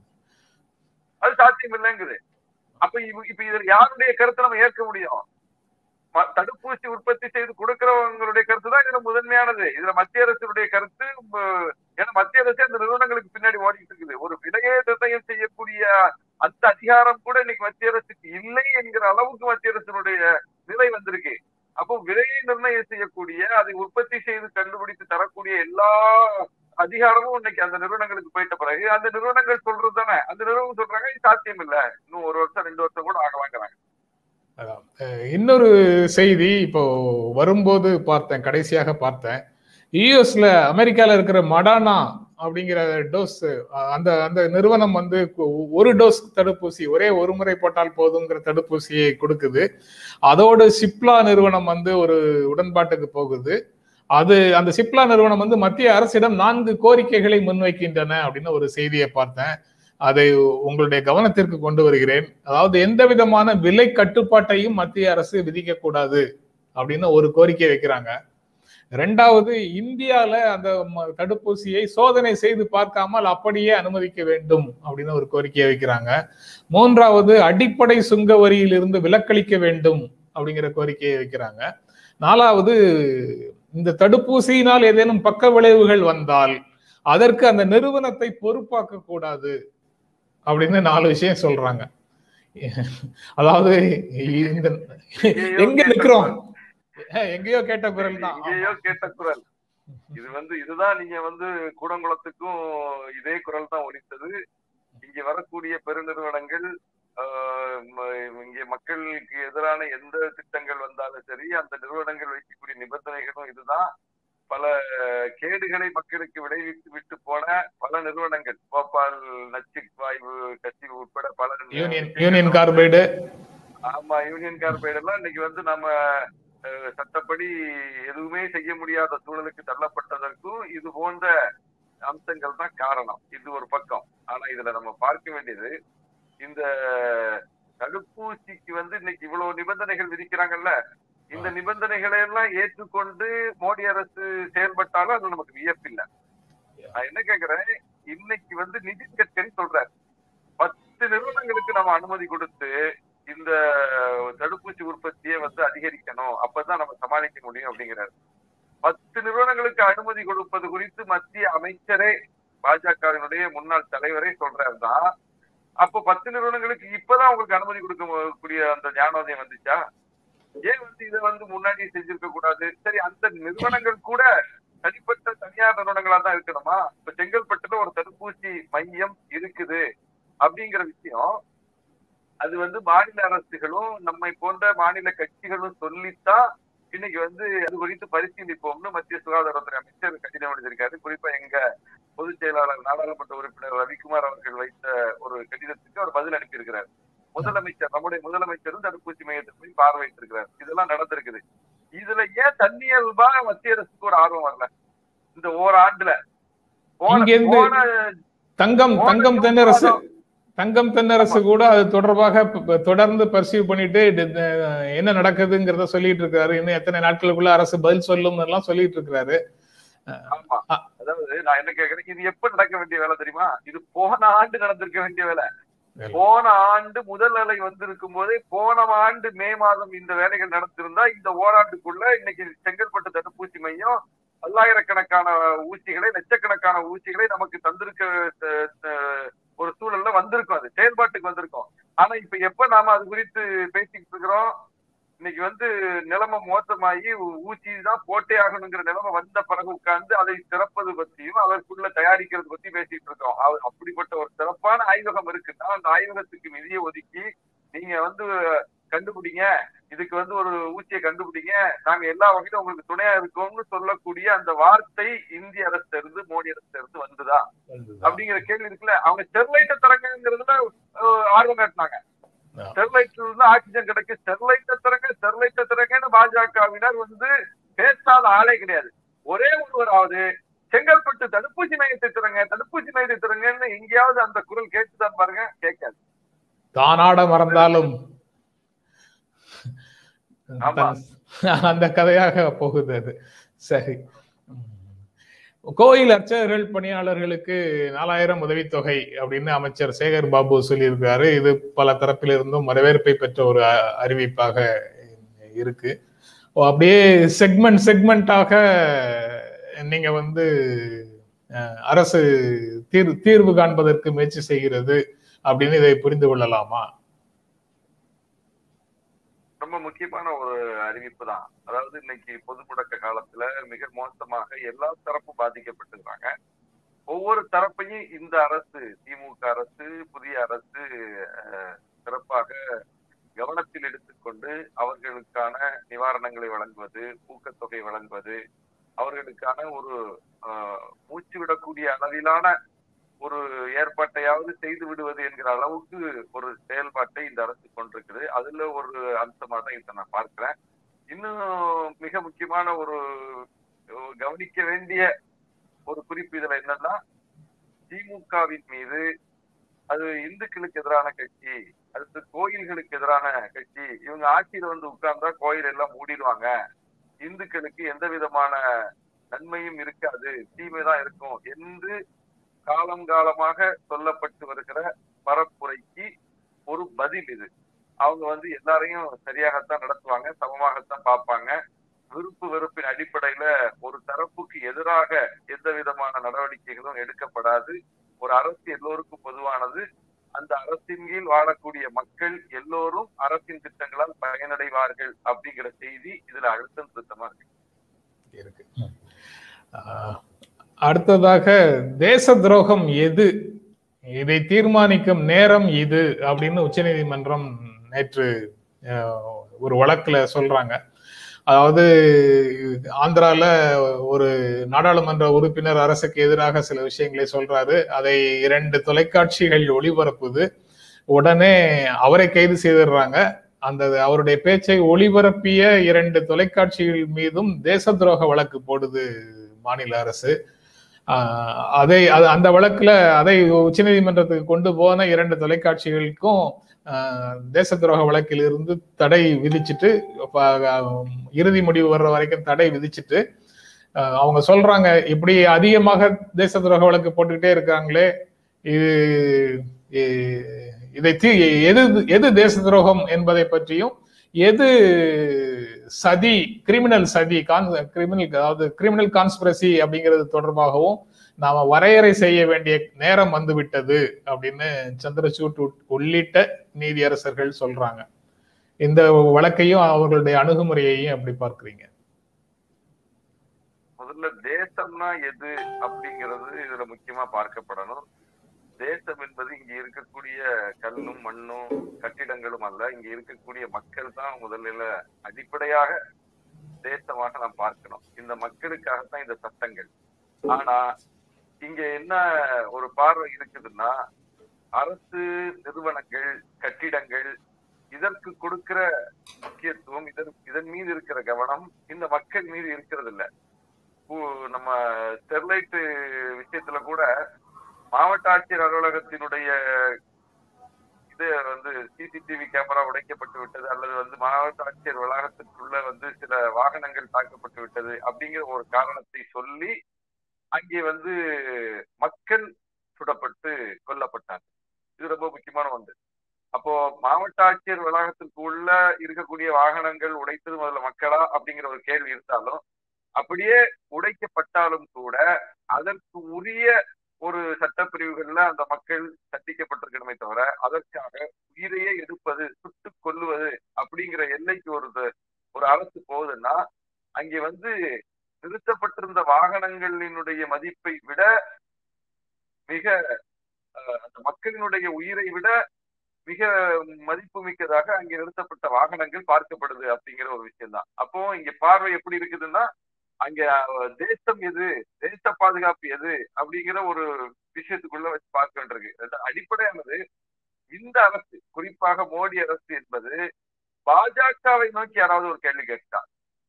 [SPEAKER 2] அது சாத்தியம் இல்லைங்குது அப்ப இப்ப இதுல யாருடைய கருத்தை நம்ம ஏற்க முடியும் தடுப்பூசி உற்பத்தி செய்து கொடுக்கிறவங்களுடைய கருத்து தான் இதுல முதன்மையானது இதுல மத்திய அரசினுடைய கருத்து ஏன்னா மத்திய அரசு அந்த நிறுவனங்களுக்கு பின்னாடி ஓடிட்டு இருக்குது ஒரு விலையை நிர்ணயம் செய்யக்கூடிய அந்த அதிகாரம் கூட இன்னைக்கு மத்திய அரசுக்கு இல்லை என்கிற அளவுக்கு மத்திய அரசினுடைய நிலை வந்திருக்கு அப்போ விலையை நிர்ணயம் செய்யக்கூடிய அதை உற்பத்தி செய்து கண்டுபிடித்து தரக்கூடிய எல்லா அதிகாரமும் இன்னைக்கு அந்த நிறுவனங்களுக்கு போயிட்ட பிறகு அந்த நிறுவனங்கள் சொல்றது தானே அந்த நிறுவனம் சொல்றாங்க இது சாத்தியம் இல்ல இன்னும் ஒரு வருஷம் ரெண்டு வருஷம் கூட ஆகலாங்கிறாங்க
[SPEAKER 1] இன்னொரு செய்தி இப்போ வரும்போது பார்த்தேன் கடைசியாக பார்த்தேன் யூஎஸ்ல அமெரிக்கால இருக்கிற மடானா அப்படிங்கிற டோஸ் அந்த அந்த நிறுவனம் வந்து ஒரு டோஸ் தடுப்பூசி ஒரே ஒரு முறை போட்டால் போதுங்கிற தடுப்பூசியை கொடுக்குது அதோடு சிப்லா நிறுவனம் வந்து ஒரு உடன்பாட்டுக்கு போகுது அது அந்த சிப்லா நிறுவனம் வந்து மத்திய அரசிடம் நான்கு கோரிக்கைகளை முன்வைக்கின்றன அப்படின்னு ஒரு செய்தியை பார்த்தேன் அதை உங்களுடைய கவனத்திற்கு கொண்டு வருகிறேன் அதாவது எந்த விதமான விலை கட்டுப்பாட்டையும் மத்திய அரசு விதிக்க கூடாது அப்படின்னு ஒரு கோரிக்கை வைக்கிறாங்க ரெண்டாவது இந்தியால அந்த தடுப்பூசியை சோதனை செய்து பார்க்காமல் அப்படியே அனுமதிக்க வேண்டும் அப்படின்னு ஒரு கோரிக்கையை வைக்கிறாங்க மூன்றாவது அடிப்படை சுங்க வரியிலிருந்து விலக்களிக்க வேண்டும் அப்படிங்கிற கோரிக்கையை வைக்கிறாங்க நாலாவது இந்த தடுப்பூசியினால் ஏதேனும் பக்க விளைவுகள் வந்தால் அதற்கு அந்த நிறுவனத்தை பொறுப்பாக்க கூடாது அப்படின்னு நாலு விஷயம் சொல்றாங்க அதாவது இந்த எங்க நிக்கிறோம் எங்கேயோ கேட்ட குரல் தான்
[SPEAKER 2] எங்கேயோ கேட்ட குரல் இது வந்து இதுதான் நீங்க வந்து கூடங்குளத்துக்கும் இதே குரல் தான் ஒலித்தது இங்க வரக்கூடிய பெருநிறுவனங்கள் இங்கே மக்களுக்கு எதிரான எந்த திட்டங்கள் வந்தாலும் சரி அந்த நிறுவனங்கள் வைக்கக்கூடிய நிபந்தனைகளும் இதுதான் பல கேடுகளை மக்களுக்கு விளைவித்து விட்டு போன பல நிறுவனங்கள் போபால் நச்சு வாயு கசிவு உட்பட பல
[SPEAKER 1] யூனியன் கார்பைடு
[SPEAKER 2] ஆமா யூனியன் கார்பைடு எல்லாம் இன்னைக்கு வந்து நம்ம சட்டப்படி எதுவுமே செய்ய முடியாத சூழலுக்கு தள்ளப்பட்டதற்கும் இது போன்ற அம்சங்கள் தான் காரணம் இது ஒரு பக்கம் ஆனா இதுல நம்ம பார்க்க வேண்டியது இந்த தடுப்பூசிக்கு வந்து இன்னைக்கு இவ்வளவு நிபந்தனைகள் விதிக்கிறாங்கல்ல இந்த நிபந்தனைகளை எல்லாம் ஏற்றுக்கொண்டு மோடி அரசு செயல்பட்டாலும் அது நமக்கு வியப்பில்லை நான் என்ன கேக்குறேன் இன்னைக்கு வந்து நிதின் கட்கரி சொல்றாரு பத்து நிறுவனங்களுக்கு நம்ம அனுமதி கொடுத்து இந்த தடுப்பூசி உற்பத்தியை வந்து அதிகரிக்கணும் அப்பதான் நம்ம சமாளிக்க முடியும் அப்படிங்கிறாரு பத்து நிறுவனங்களுக்கு அனுமதி கொடுப்பது குறித்து மத்திய அமைச்சரே பாஜகவினுடைய முன்னாள் தலைவரே சொல்றாருதான் அப்ப பத்து நிறுவனங்களுக்கு இப்பதான் உங்களுக்கு அனுமதி கொடுக்கக்கூடிய அந்த ஞானோதயம் வந்துச்சா ஏன் வந்து இதை வந்து முன்னாடி செஞ்சிருக்க கூடாது சரி அந்த நிறுவனங்கள் கூட தனிப்பட்ட தனியார் நிறுவனங்களா தான் இருக்கணுமா இப்ப செங்கல்பட்டுல ஒரு தடுப்பூசி மையம் இருக்குது அப்படிங்கிற விஷயம் அது வந்து மாநில அரசுகளும் நம்மை போன்ற மாநில கட்சிகளும் சொல்லித்தான் இன்னைக்கு வந்து அது குறித்து பரிசீலிப்போம்னு மத்திய சுகாதாரத்துறை அமைச்சர் கடிதம் எழுதியிருக்காரு குறிப்பா எங்க பொதுச் செயலாளர் நாடாளுமன்ற உறுப்பினர் ரவிக்குமார் அவர்கள் வைத்த ஒரு கடிதத்துக்கு அவர் பதில் அனுப்பியிருக்கிறார் முதலமைச்சர் நம்முடைய முதலமைச்சரும் தடுப்பூசி மையத்துக்கு போய் பார்வையிட்டிருக்கிறார் இதெல்லாம் நடந்திருக்குது இதுல ஏன் தன்னியல்பா மத்திய அரசுக்கு ஒரு ஆர்வம் வரல இந்த ஓராண்டுல போன
[SPEAKER 1] இங்க இருந்து
[SPEAKER 2] போன
[SPEAKER 1] தங்கம் தங்கம் தென்னரசு தங்கம் தென்னரசு கூட அது தொடர்பாக ப- ப- தொடர்ந்து பர்சீவ் பண்ணிட்டு இது, அஹ், என்ன நடக்குதுங்கிறத சொல்லிட்டு இருக்காரு இன்னும் எத்தனை நாட்களுக்குள்ள அரசு பதில் சொல்லும் எல்லாம் சொல்லிட்டு இருக்காரு
[SPEAKER 2] ஆமா
[SPEAKER 1] ஆ.
[SPEAKER 2] அதாவது நான் என்ன கேக்குறேன் இது எப்ப நடக்க வேண்டிய வேலை தெரியுமா இது போன ஆண்டு நடந்திருக்க வேண்டிய வேலை
[SPEAKER 1] சரி.
[SPEAKER 2] போன ஆண்டு முதல் அலை வந்திருக்கும் போதே போன ஆண்டு மே மாதம் இந்த வேலைகள் நடந்திருந்தா இந்த ஓராண்டுக்குள்ள இன்னைக்கு செங்கல்பட்டு தடுப்பூசி மையம் பல்லாயிரக்கணக்கான ஊசிகளை லட்சக்கணக்கான ஊசிகளை நமக்கு தந்திருக்க அஹ், அஹ், ஒரு சூழல்ல வந்திருக்கும் அது செயல்பாட்டுக்கு வந்திருக்கும் ஆனா இப்ப எப்ப நாம அது குறித்து பேசிக்கிட்டு இருக்கிறோம் இன்னைக்கு வந்து நிலைமை மோசமாகி ஊசி தான் போட்டே ஆகணுங்கிற நிலைமை வந்த பிறகு உட்கார்ந்து அதை திறப்பது பத்தியும் அதற்குள்ள தயாரிக்கிறது பத்தி பேசிட்டு இருக்கோம் அவ- அப்படிப்பட்ட ஒரு சிறப்பான ஆய்வகம் இருக்குன்னா அந்த ஆய்வகத்துக்கு நிதியை ஒதுக்கி நீங்க வந்து கண்டுபிடிங்க இதுக்கு வந்து ஒரு ஊசியை கண்டுபிடிங்க நாங்க எல்லா வகையிலும் உங்களுக்கு துணையா இருக்கோம்னு சொல்லக்கூடிய அந்த வார்த்தை இந்திய அரசு இருந்து மோடி அரசு இருந்து வந்துதா அப்படிங்கிற கேள்வி இருக்குல்ல அவங்க ஸ்டெர்லைட்டை தரங்கிறதுல அஹ், ஆர்வம் காட்டினாங்க
[SPEAKER 1] ஆ.
[SPEAKER 2] ஸ்டெர்லைட்ல இருந்து ஆக்சிஜன் கிடைக்கு ஸ்டெர்லைட்டை தரங்க ஸ்டெர்லைட்டை தரங்கன்னு பாஜகவினர் வந்து பேசாத ஆளே கிடையாது ஒரே ஒருவராவது செங்கல்பட்டு தடுப்பூசி மையத்தை தரங்க தடுப்பூசி மையத்தை தரங்கன்னு எங்கேயாவது அந்த குரல் கேட்டுதான் பாருங்க கேட்காது
[SPEAKER 1] தானாட மறந்தாலும்
[SPEAKER 2] ஆமா.
[SPEAKER 1] அந்த கதையாக போகுது அது சரி கோயில் அர்ச்சகர்கள் பணியாளர்களுக்கு நாலாயிரம் உதவித்தொகை அப்படின்னு அமைச்சர் சேகர் பாபு சொல்லியிருக்காரு இது பல தரப்பிலிருந்தும் வரவேற்பை பெற்ற ஒரு அ- அறிவிப்பாக இருக்கு ஓ, அப்படியே செக்மெண்ட் செக்மெண்டாக நீங்க வந்து அஹ், அரசு தீர் தீர்வு காண்பதற்கு முயற்சி செய்கிறது அப்படின்னு இதை புரிந்து கொள்ளலாமா
[SPEAKER 2] ரொம்ப முக்கியமான ஒரு அறிவிப்பு தான் அதாவது இன்னைக்கு பொது முடக்க காலத்துல மிக மோசமாக எல்லா தரப்பும் பாதிக்கப்பட்டிருக்காங்க ஒவ்வொரு தரப்பையும் இந்த அரசு திமுக அரசு புதிய அரசு அஹ், சிறப்பாக கவனத்தில் எடுத்துக்கொண்டு அவர்களுக்கான நிவாரணங்களை வழங்குவது ஊக்கத்தொகை வழங்குவது அவர்களுக்கான ஒரு அஹ், மூச்சு விடக்கூடிய அளவிலான ஒரு ஏற்பாட்டையாவது செய்து விடுவது என்கிற அளவுக்கு ஒரு செயல்பாட்டை இந்த அரசு கொண்டிருக்குது அதுல ஒரு அம்சமா தான் இதை நான் பார்க்கிறேன் இன்னும் மிக முக்கியமான ஒரு அஹ், கவனிக்க வேண்டிய ஒரு குறிப்பு இதுல என்னன்னா திமுகவின் மீது அது இந்துக்களுக்கு எதிரான கட்சி அடுத்து கோயில்களுக்கு எதிரான கட்சி இவங்க ஆட்சியில வந்து உட்கார்ந்தா கோயில் எல்லாம் மூடிடுவாங்க இந்துக்களுக்கு எந்த விதமான நன்மையும் இருக்காது தீமைதான் இருக்கும் என்று காலம் காலமாக சொல்லப்பட்டு வருகிற பரப்புரைக்கு ஒரு பதில் இது அவங்க வந்து எல்லாரையும் சரியாகத்தான் நடத்துவாங்க சமமாகத்தான் பார்ப்பாங்க விருப்பு வெறுப்பின் அடிப்படையில ஒரு தரப்புக்கு எதிராக எந்த விதமான நடவடிக்கைகளும் எடுக்கப்படாது ஒரு அரசு எல்லோருக்கும் பொதுவானது அந்த அரசின் கீழ் வாழக்கூடிய மக்கள் எல்லோரும் அரசின் திட்டங்களால் பயனடைவார்கள் அப்படிங்கிற செய்தி இதுல அழுத்தம் திருத்தமா இருக்கு
[SPEAKER 1] இருக்கு ஆஹ், அடுத்ததாக தேச துரோகம் எது இதை தீர்மானிக்கும் நேரம் இது அப்படின்னு உச்சநீதிமன்றம் நேற்று ஆஹ், ஒரு வழக்குல சொல்றாங்க அதாவது ஆந்திரால ஒரு நாடாளுமன்ற உறுப்பினர் அரசுக்கு எதிராக சில விஷயங்களை சொல்றாரு அதை இரண்டு தொலைக்காட்சிகள் ஒளிபரப்புது உடனே அவரை கைது செய்திடுறாங்க அந்த அவருடைய பேச்சை ஒளிபரப்பிய இரண்டு தொலைக்காட்சிகள் மீதும் தேச துரோக வழக்கு போடுது மாநில அரசு ஆஹ் அதை அது- அந்த வழக்குல அதை உச்சநீதிமன்றத்துக்கு கொண்டு போன இரண்டு தொலைக்காட்சிகளுக்கும் ஆஹ் தேச துரோக வழக்கில் இருந்து தடை விதிச்சிட்டு ப- ஆஹ் இறுதி முடிவு வர்ற வரைக்கும் தடை விதிச்சிட்டு ஆஹ் அவங்க சொல்றாங்க இப்படி அதிகமாக தேச துரோக வழக்கு போட்டுக்கிட்டே இருக்காங்களே இது இ- இதை தீ எது எது தேச துரோகம் என்பதை பற்றியும் எது சதி கிரிமினல் சதி கிரிமினல் அதாவது கிரிமினல் கான்ஸ்பிரசி அப்படிங்கிறது தொடர்பாகவும் நாம வரையறை செய்ய வேண்டிய நேரம் வந்துவிட்டது அப்படின்னு சந்திரசூட் உட்- உள்ளிட்ட நீதியரசர்கள் சொல்றாங்க இந்த வழக்கையும் அவர்களுடைய அணுகுமுறையையும் எப்படி பார்க்கறீங்க
[SPEAKER 2] முதல்ல தேசம்னா எது அப்படிங்கிறது இதுல முக்கியமா பார்க்கப்படணும் தேசம் என்பது இங்க இருக்கக்கூடிய கல்லும் மண்ணும் கட்டிடங்களும் அல்ல இங்க இருக்கக்கூடிய மக்கள் தான் முதல்ல அடிப்படையாக தேசமாக நாம் பார்க்கணும் இந்த மக்களுக்காகத்தான் இந்த சட்டங்கள் ஆனா இங்க என்ன ஒரு பார்வை இருக்குதுன்னா அரசு நிறுவனங்கள் கட்டிடங்கள் இதற்கு கொடுக்கிற முக்கியத்துவம் இதன் இதன் மீது இருக்கிற கவனம் இந்த மக்கள் மீது இருக்கிறது இல்ல இப்போ நம்ம ஸ்டெர்லைட் விஷயத்துல கூட மாவட்ட ஆட்சியர் அலுவலகத்தினுடைய இது வந்து சிசிடிவி கேமரா உடைக்கப்பட்டு விட்டது அல்லது வந்து மாவட்ட ஆட்சியர் வளாகத்திற்குள்ள வந்து சில வாகனங்கள் தாக்கப்பட்டு விட்டது அப்படிங்கிற ஒரு காரணத்தை சொல்லி அங்கே வந்து மக்கள் சுடப்பட்டு கொல்லப்பட்டாங்க இது ரொம்ப முக்கியமான ஒன்று அப்போ மாவட்ட ஆட்சியர் வளாகத்திற்கு உள்ள இருக்கக்கூடிய வாகனங்கள் உடைத்தது முதல்ல மக்களா அப்படிங்கிற ஒரு கேள்வி இருந்தாலும் அப்படியே உடைக்கப்பட்டாலும் கூட அதற்கு உரிய ஒரு சட்டப்பிரிவுகள்ல அந்த மக்கள் தண்டிக்கப்பட்டிருக்கணுமே தவிர அதற்காக உயிரையே எடுப்பது சுட்டு கொல்லுவது அப்படிங்கிற எல்லைக்கு ஒரு ஒரு அரசு போகுதுன்னா அங்கே வந்து நிறுத்தப்பட்டிருந்த வாகனங்களினுடைய மதிப்பை விட மிக அந்த மக்களினுடைய உயிரை விட மிக மதிப்பு மிக்கதாக அங்கே நிறுத்தப்பட்ட வாகனங்கள் பார்க்கப்படுது அப்படிங்கிற ஒரு விஷயம் தான் அப்போ இங்க பார்வை எப்படி இருக்குதுன்னா அங்க தேசம் எது தேச பாதுகாப்பு எது அப்படிங்கிற ஒரு விஷயத்துக்குள்ள வச்சு பார்க்க வேண்டியிருக்கு அடிப்படையானது இந்த அரசு குறிப்பாக மோடி அரசு என்பது பாஜகவை நோக்கி யாராவது ஒரு கேள்வி கேட்டா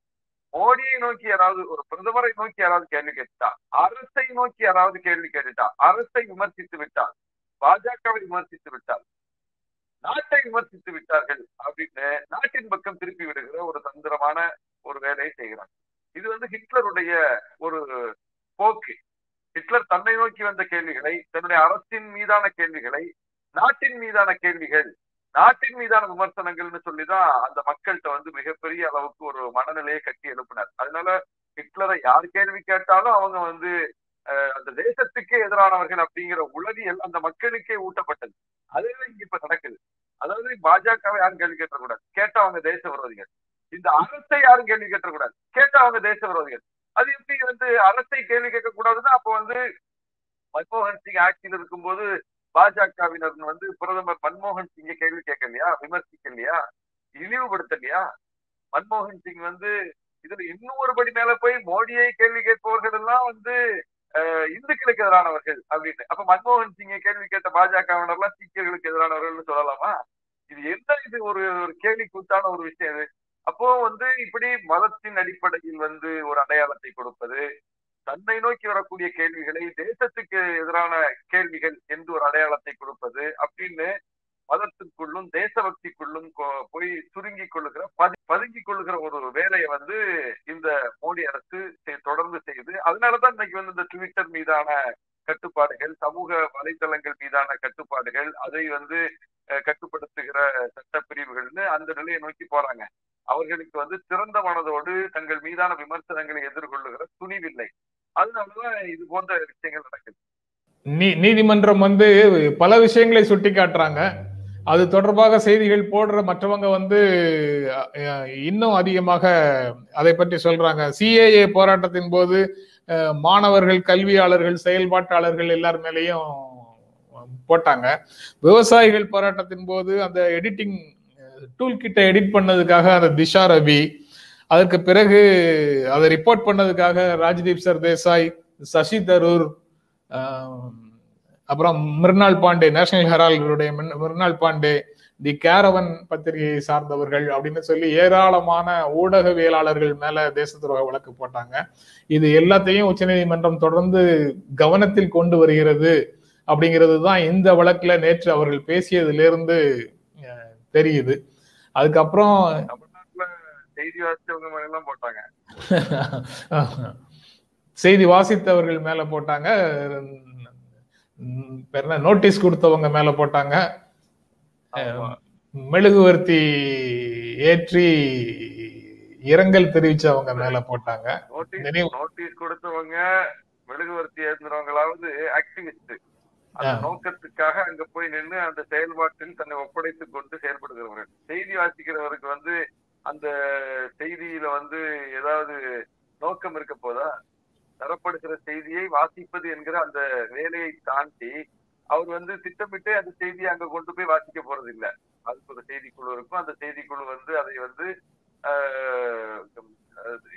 [SPEAKER 2] மோடியை நோக்கி யாராவது ஒரு பிரதமரை நோக்கி யாராவது கேள்வி கேட்டா அரசை நோக்கி யாராவது கேள்வி கேட்டுட்டா அரசை விமர்சித்து விட்டால் பாஜகவை விமர்சித்து விட்டால் நாட்டை விமர்சித்து விட்டார்கள் அப்படின்னு நாட்டின் பக்கம் திருப்பி விடுகிற ஒரு தந்திரமான ஒரு வேலையை செய்கிறாங்க இது வந்து ஹிட்லருடைய ஒரு போக்கு ஹிட்லர் தன்னை நோக்கி வந்த கேள்விகளை தன்னுடைய அரசின் மீதான கேள்விகளை நாட்டின் மீதான கேள்விகள் நாட்டின் மீதான விமர்சனங்கள்னு சொல்லிதான் அந்த மக்கள்கிட்ட வந்து மிகப்பெரிய அளவுக்கு ஒரு மனநிலையை கட்டி எழுப்பினார் அதனால ஹிட்லரை யார் கேள்வி கேட்டாலும் அவங்க வந்து அந்த தேசத்துக்கே எதிரானவர்கள் அப்படிங்கிற உளவியல் அந்த மக்களுக்கே ஊட்டப்பட்டது அதுவே இங்க இப்ப நடக்குது அதாவது பாஜகவை யாரும் கேள்வி கேட்டக்கூடாது கேட்டா அவங்க தேச விரோதிகள் இந்த அரசை யாரும் கேள்வி கேட்டக்கூடாது கேட்டா அவங்க தேச விரோதிகள் அது எப்படி வந்து அரசை கேள்வி கேட்க கூடாதுன்னா அப்போ வந்து மன்மோகன் சிங் ஆட்சியில் இருக்கும்போது பாஜகவினர் வந்து பிரதமர் மன்மோகன் சிங்கை கேள்வி கேட்கலையா விமர்சிக்கலையா இழிவுபடுத்தலையா மன்மோகன் சிங் வந்து இதுல இன்னும் ஒரு படி மேல போய் மோடியை கேள்வி கேட்பவர்கள் எல்லாம் வந்து இந்துக்களுக்கு எதிரானவர்கள் அப்படின்னு அப்ப மன்மோகன் சிங்கை கேள்வி கேட்ட பாஜகவினர்லாம் சீக்கியர்களுக்கு எதிரானவர்கள் சொல்லலாமா இது என்ன இது ஒரு ஒரு கேள்வி கூத்தான ஒரு விஷயம் இது அப்போ வந்து இப்படி மதத்தின் அடிப்படையில் வந்து ஒரு அடையாளத்தை கொடுப்பது தன்னை நோக்கி வரக்கூடிய கேள்விகளை தேசத்துக்கு எதிரான கேள்விகள் என்று ஒரு அடையாளத்தை கொடுப்பது அப்படின்னு மதத்திற்குள்ளும் தேசபக்திக்குள்ளும் போய் சுருங்கி கொள்ளுகிற பதி பதுங்கி கொள்ளுகிற ஒரு வேலையை வந்து இந்த மோடி அரசு தொடர்ந்து செய்யுது அதனாலதான் இன்னைக்கு வந்து இந்த ட்விட்டர் மீதான கட்டுப்பாடுகள் சமூக வலைதளங்கள் மீதான கட்டுப்பாடுகள் அதை வந்து கட்டுப்படுத்துகிற சட்ட பிரிவுகள்னு அந்த நிலையை நோக்கி போறாங்க அவர்களுக்கு வந்து திறந்த மனதோடு தங்கள் மீதான விமர்சனங்களை எதிர்கொள்ளுகிற துணிவில்லை அதனாலதான் இது போன்ற விஷயங்கள் நடக்குது
[SPEAKER 1] நீதிமன்றம் வந்து பல விஷயங்களை சுட்டி காட்டுறாங்க அது தொடர்பாக செய்திகள் போடுற மற்றவங்க வந்து இன்னும் அதிகமாக அதை பற்றி சொல்றாங்க சிஏஏ போராட்டத்தின் போது மாணவர்கள் கல்வியாளர்கள் செயல்பாட்டாளர்கள் எல்லார் மேலேயும் போட்டாங்க விவசாயிகள் போராட்டத்தின் போது அந்த எடிட்டிங் டூல் கிட்ட எடிட் பண்ணதுக்காக அந்த திஷா ரவி அதற்கு பிறகு அதை ரிப்போர்ட் பண்ணதுக்காக ராஜ்தீப் சர்தேசாய் சசி தரூர் அப்புறம் மிர்னால் பாண்டே நேஷனல் ஹெரால்டுடைய மிர்னால் பாண்டே தி கேரவன் பத்திரிகையை சார்ந்தவர்கள் அப்படின்னு சொல்லி ஏராளமான ஊடகவியலாளர்கள் மேல தேச துரோக வழக்கு போட்டாங்க இது எல்லாத்தையும் உச்சநீதிமன்றம் தொடர்ந்து கவனத்தில் கொண்டு வருகிறது அப்படிங்கிறது தான் இந்த வழக்குல நேற்று அவர்கள் பேசியதுல இருந்து தெரியுது அதுக்கப்புறம்
[SPEAKER 2] தமிழ்நாட்டுல செய்தி வாசிச்சவங்க மேல எல்லாம் போட்டாங்க
[SPEAKER 1] செய்தி வாசித்தவர்கள் மேல போட்டாங்க நோட்டீஸ் கொடுத்தவங்க மேல போட்டாங்க மெழுகுவர்த்தி ஏற்றி இரங்கல் தெரிவிச்சவங்க மேல போட்டாங்க
[SPEAKER 2] நோட்டீஸ் கொடுத்தவங்க மெழுகுவர்த்தி ஏற்றுறவங்களாவது ஆக்டிவிஸ்ட் அந்த நோக்கத்துக்காக அங்க போய் நின்று அந்த செயல்பாட்டில் தன்னை ஒப்படைத்துக் கொண்டு செயல்படுகிறவர்கள் செய்தி வாசிக்கிறவருக்கு வந்து அந்த செய்தியில வந்து ஏதாவது நோக்கம் இருக்க போதா தரப்படுகிற செய்தியை வாசிப்பது என்கிற அந்த வேலையை தாண்டி அவர் வந்து திட்டமிட்டு அந்த செய்தியை அங்க கொண்டு போய் வாசிக்க போறது இல்ல அதுக்கு ஒரு செய்திக்குழு இருக்கும் அந்த செய்திக்குழு வந்து அதை வந்து